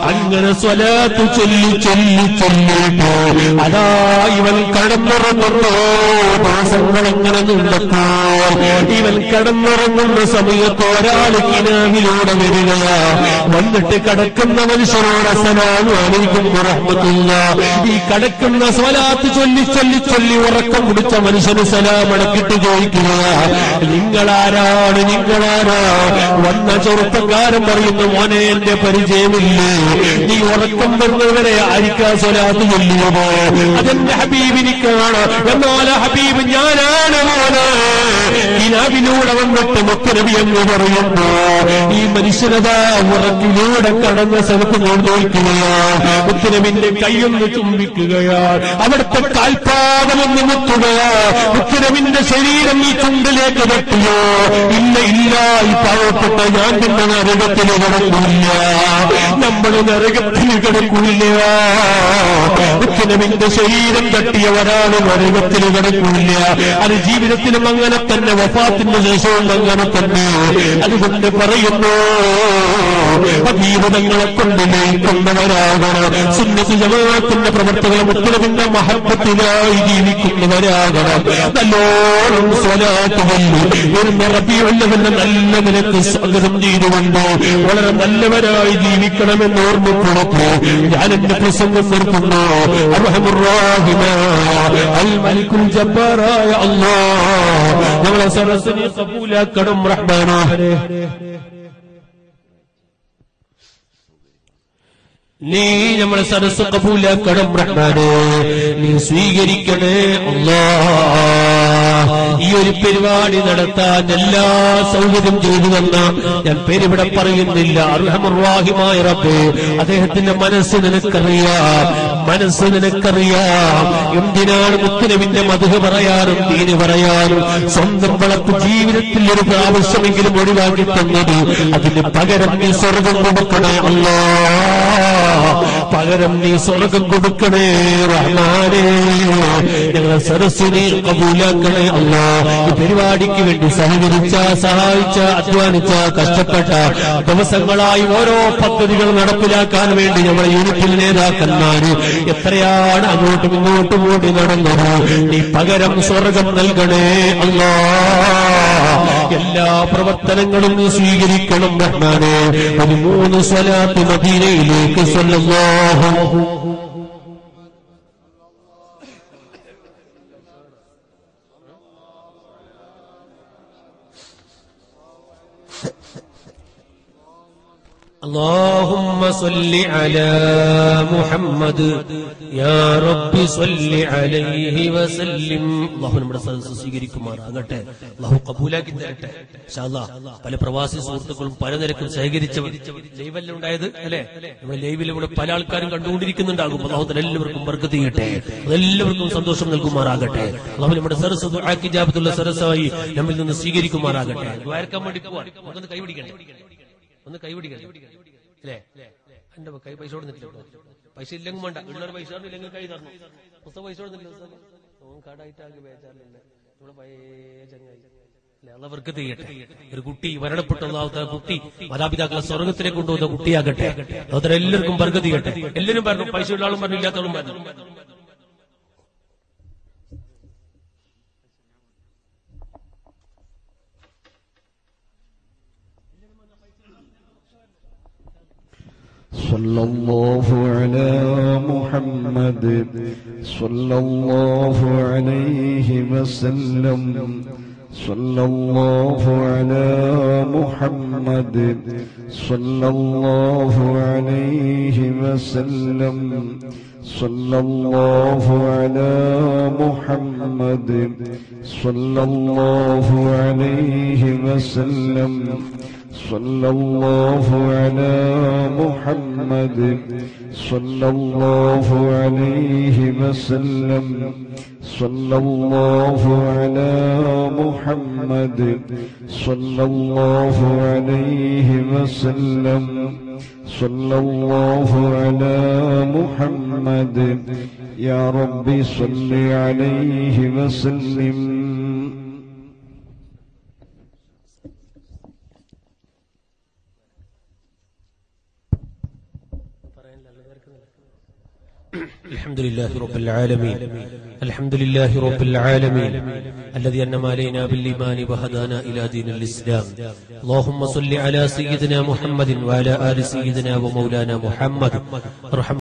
അങ്ങനെ സ്വലാത്ത് ചൊല്ലി ചൊല്ലി ചൊല്ലിട്ട് അതാ ഇവൻ കടന്നുറങ്ങുന്നു മാസങ്ങൾ എങ്ങനെ നിന്നപ്പോൾ ഇവൻ കടന്നുറങ്ങുന്ന സമയത്ത് ഒരാൾ കിനാവിലൂടെ വരിക വന്നിട്ട് കടക്കുന്ന മനുഷ്യനോട് അസലാമു അലൈക്കും റഹ്മത്തുള്ള ഈ കടക്കുന്ന സ്വലാത്ത് ചൊല്ലി ചൊല്ലി ചൊല്ലി ഉറക്കം പിടിച്ച മനുഷ്യന് സലാം അടക്കിട്ട് ചോദിക്കുക നിങ്ങളാരാണ് നിങ്ങളാരാ വന്ന ചെറുപ്പക്കാരൻ പറയുന്നു മോനെ എന്റെ പരിചയമില്ലേ നീ ഉറക്കം വരുന്നവരെ ആരിക്കാ സ്വലാത്ത് ചൊല്ലിയത് അതെന്റെ ഹബീബിനിക്കാണ് എന്നാൽ ആ ഹബീബ് ഞാനാണ് മോനെ കിനാവിലൂടെ വന്നിട്ട് മുത്തനബി എന്ന് പറയുന്നു ഈ മനുഷ്യനതാ ഉറക്കിലൂടെ കടന്ന സ്ഥലത്ത് ഞാൻ നോക്കുകയാണ് മുത്തനബിന്റെ കൈയൊന്ന് ചുംബിക്കുകയാണ് അവിടുത്തെ കാൽപാദമൊന്ന് മുത്തുകയാണ് മുത്തനബിന്റെ ശരീരം ഈ ചുണ്ടിലേക്ക് തട്ടിയോ ഇല്ല ഇല്ല ഈ പാവപ്പെട്ട ഞാൻ പിന്നെ നരകത്തിൽ കിടക്കില്ല നമ്മൾ നരകത്തിൽ കിടക്കില്ല മുത്തനബിന്റെ ശരീരം തട്ടിയവരാണ് നരകത്തിൽ കിടക്കില്ല അത് ജീവിതത്തിലും അങ്ങനെ തന്നെ വഫാത്തിന്റെ ശേഷവും അങ്ങനെ തന്നെ അതുകൊണ്ട് പറയുന്നു ജീവിതങ്ങളെ കൊണ്ട് നയിക്കുന്നവരാകണം സുന്നത്ത് ജമാഅത്തിന്റെ പ്രവർത്തകർ മുത്തലമിന്റെ മഹത്വത്തിനായി ജീവിക്കുന്നവരാകണം നല്ലോണം സ്വലാത്ത് വന്നു വരുന്ന റബിയുള്ളവന്റെ നല്ല നിലക്ക് സ്വാഗതം ചെയ്തുകൊണ്ട് വളരെ നല്ലവരായി ജീവിക്കണമെന്ന് ഓർമ്മപ്പെടുത്തു ഞാൻ എന്റെ പ്രസംഗം നിർത്തുന്നു അർഹമുറാഹിമായ അൽ മലിക്കുൽ ജബ്ബാറായ അല്ലാഹ് നമ്മളെ സരസിനെ കബൂലാക്കണം റഹ്മാനേ നീ നമ്മളെ സരസ് കബൂലാക്കണം റഹ്മാനെ നീ സ്വീകരിക്കണേ അല്ലാ ഈ ഒരു പരിപാടി നടത്താൻ എല്ലാ സൗകര്യം ചെയ്തു തന്ന ഞാൻ പേരിവിടെ പറയുന്നില്ല അർഹമുറാഹിമായ റബ്ബേ അദ്ദേഹത്തിന്റെ മനസ്സ് നിനക്കറിയാം മനസ്സ് നിനക്കറിയാം എന്തിനാണ് മുത്തുനബിന്റെ മധു പറയാനും തീന് പറയാനും സ്വന്തം വളർത്ത് ജീവിതത്തിൽ ഒരു പ്രാവശ്യമെങ്കിലും ഒഴിവാക്കി തന്നത് അതിന് പകരം നീ സ്വർഗം കൊടുക്കണേ അല്ലാ പകരം നീ സ്വർഗം കൊടുക്കണേ റഹ്മാനേ ഞങ്ങളെ സരസ്വതി കബൂലാക്കണേ അല്ല ഈ പരിപാടിക്ക് വേണ്ടി സഹകരിച്ച സഹായിച്ച അധ്വാനിച്ച കഷ്ടപ്പെട്ട ദിവസങ്ങളായി ഓരോ പദ്ധതികൾ നടപ്പിലാക്കാൻ വേണ്ടി ഞങ്ങളെ യൂണിറ്റിൽ നേതാക്കന്മാര് എത്രയാണ് അങ്ങോട്ടും ഇങ്ങോട്ടും ഓടി നടന്നത് നീ പകരം സ്വർഗം നൽകണേ അല്ലാ എല്ലാ പ്രവർത്തനങ്ങളും നീ സ്വീകരിക്കണം റഹ്മാനെ ഒരു മൂന്ന് സ്വലാത്ത് മദീനയിലേക്ക് സ്വല്ലല്ലാഹു اللهم صل على محمد يا رب صل عليه وسلم അള്ളാഹു നമ്മുടെ സദസ്സ് സ്വീകരിക്കുമാറാകട്ടെ അള്ളാഹു കബൂലാക്കി തരട്ടെ ഇൻഷാ അല്ലാഹ്. പല പ്രവാസി സുഹൃത്തുക്കളും പല നിരക്കും സഹകരിച്ചവർ ലൈവല്ല ഉണ്ടായത് അല്ലെ നമ്മുടെ ലൈവിൽ ഇവിടെ പല ആൾക്കാരും കണ്ടുകൊണ്ടിരിക്കുന്നുണ്ടാകും അള്ളാഹു തആല എല്ലാവർക്കും ബർക്കത്ത് ചെയ്യട്ടെ അതെല്ലാവർക്കും സന്തോഷം നൽകുമാറാകട്ടെ അള്ളാഹു നമ്മുടെ സരസ് ദുആക്ക് ഇജാബത്തുള്ള സരസായി നമ്മിൽ നിന്ന് സ്വീകരിക്കുമാറാകട്ടെ ദ്വാരക്കാൻ വേണ്ടി പോവാൻ നമുക്കൊന്ന് കൈപിടിക്കണ്ടേ ഒന്ന് കൈപിടിക്കണ്ടേ അല്ലേ എന്റെ കൈ പൈസ കൊടുത്തിട്ടില്ല പൈസ ഇല്ലെങ്കിൽ വേണ്ട ഉള്ളൊരു പൈസ തരണം, ഇല്ലെങ്കിൽ കൈ തരണം പുസ്തകം പൈസ കൊടുത്തിട്ടില്ല ഓൻ കടായിട്ടാകെ ബേജാറില്ല ഇവിടെ പഴയ ചങ്ങായി അല്ലേ, അള്ളാഹ് ബർക്കത്ത് ചെയ്യട്ടെ ഒരു കുട്ടി മരണപ്പെട്ടുള്ള കുട്ടി മാതാപിതാക്കളെ സ്വർഗത്തിലേക്ക് കൊണ്ടുവന്ന കുട്ടിയാകട്ടെ അതത്ര എല്ലാവർക്കും ബർക്കത്ത് ചെയ്യട്ടെ എല്ലാവരും പറഞ്ഞു പൈസ ഉള്ള ആളും പറഞ്ഞു ഇല്ലാത്തവളും പറഞ്ഞു صلى الله على محمد صلى الله عليه وسلم صلى الله على محمد صلى الله عليه وسلم صلى الله على محمد صلى الله عليه وسلم صلى الله على محمد صلى الله عليه وسلم صلى الله على محمد صلى الله عليه وسلم صلى الله على محمد يا رب صل عليه وسلم الحمد لله رب العالمين الحمد لله رب العالمين الذي أنم علينا بالإيمان وهدانا إلى دين الإسلام اللهم صل على سيدنا محمد وعلى آل سيدنا ومولانا محمد ارحم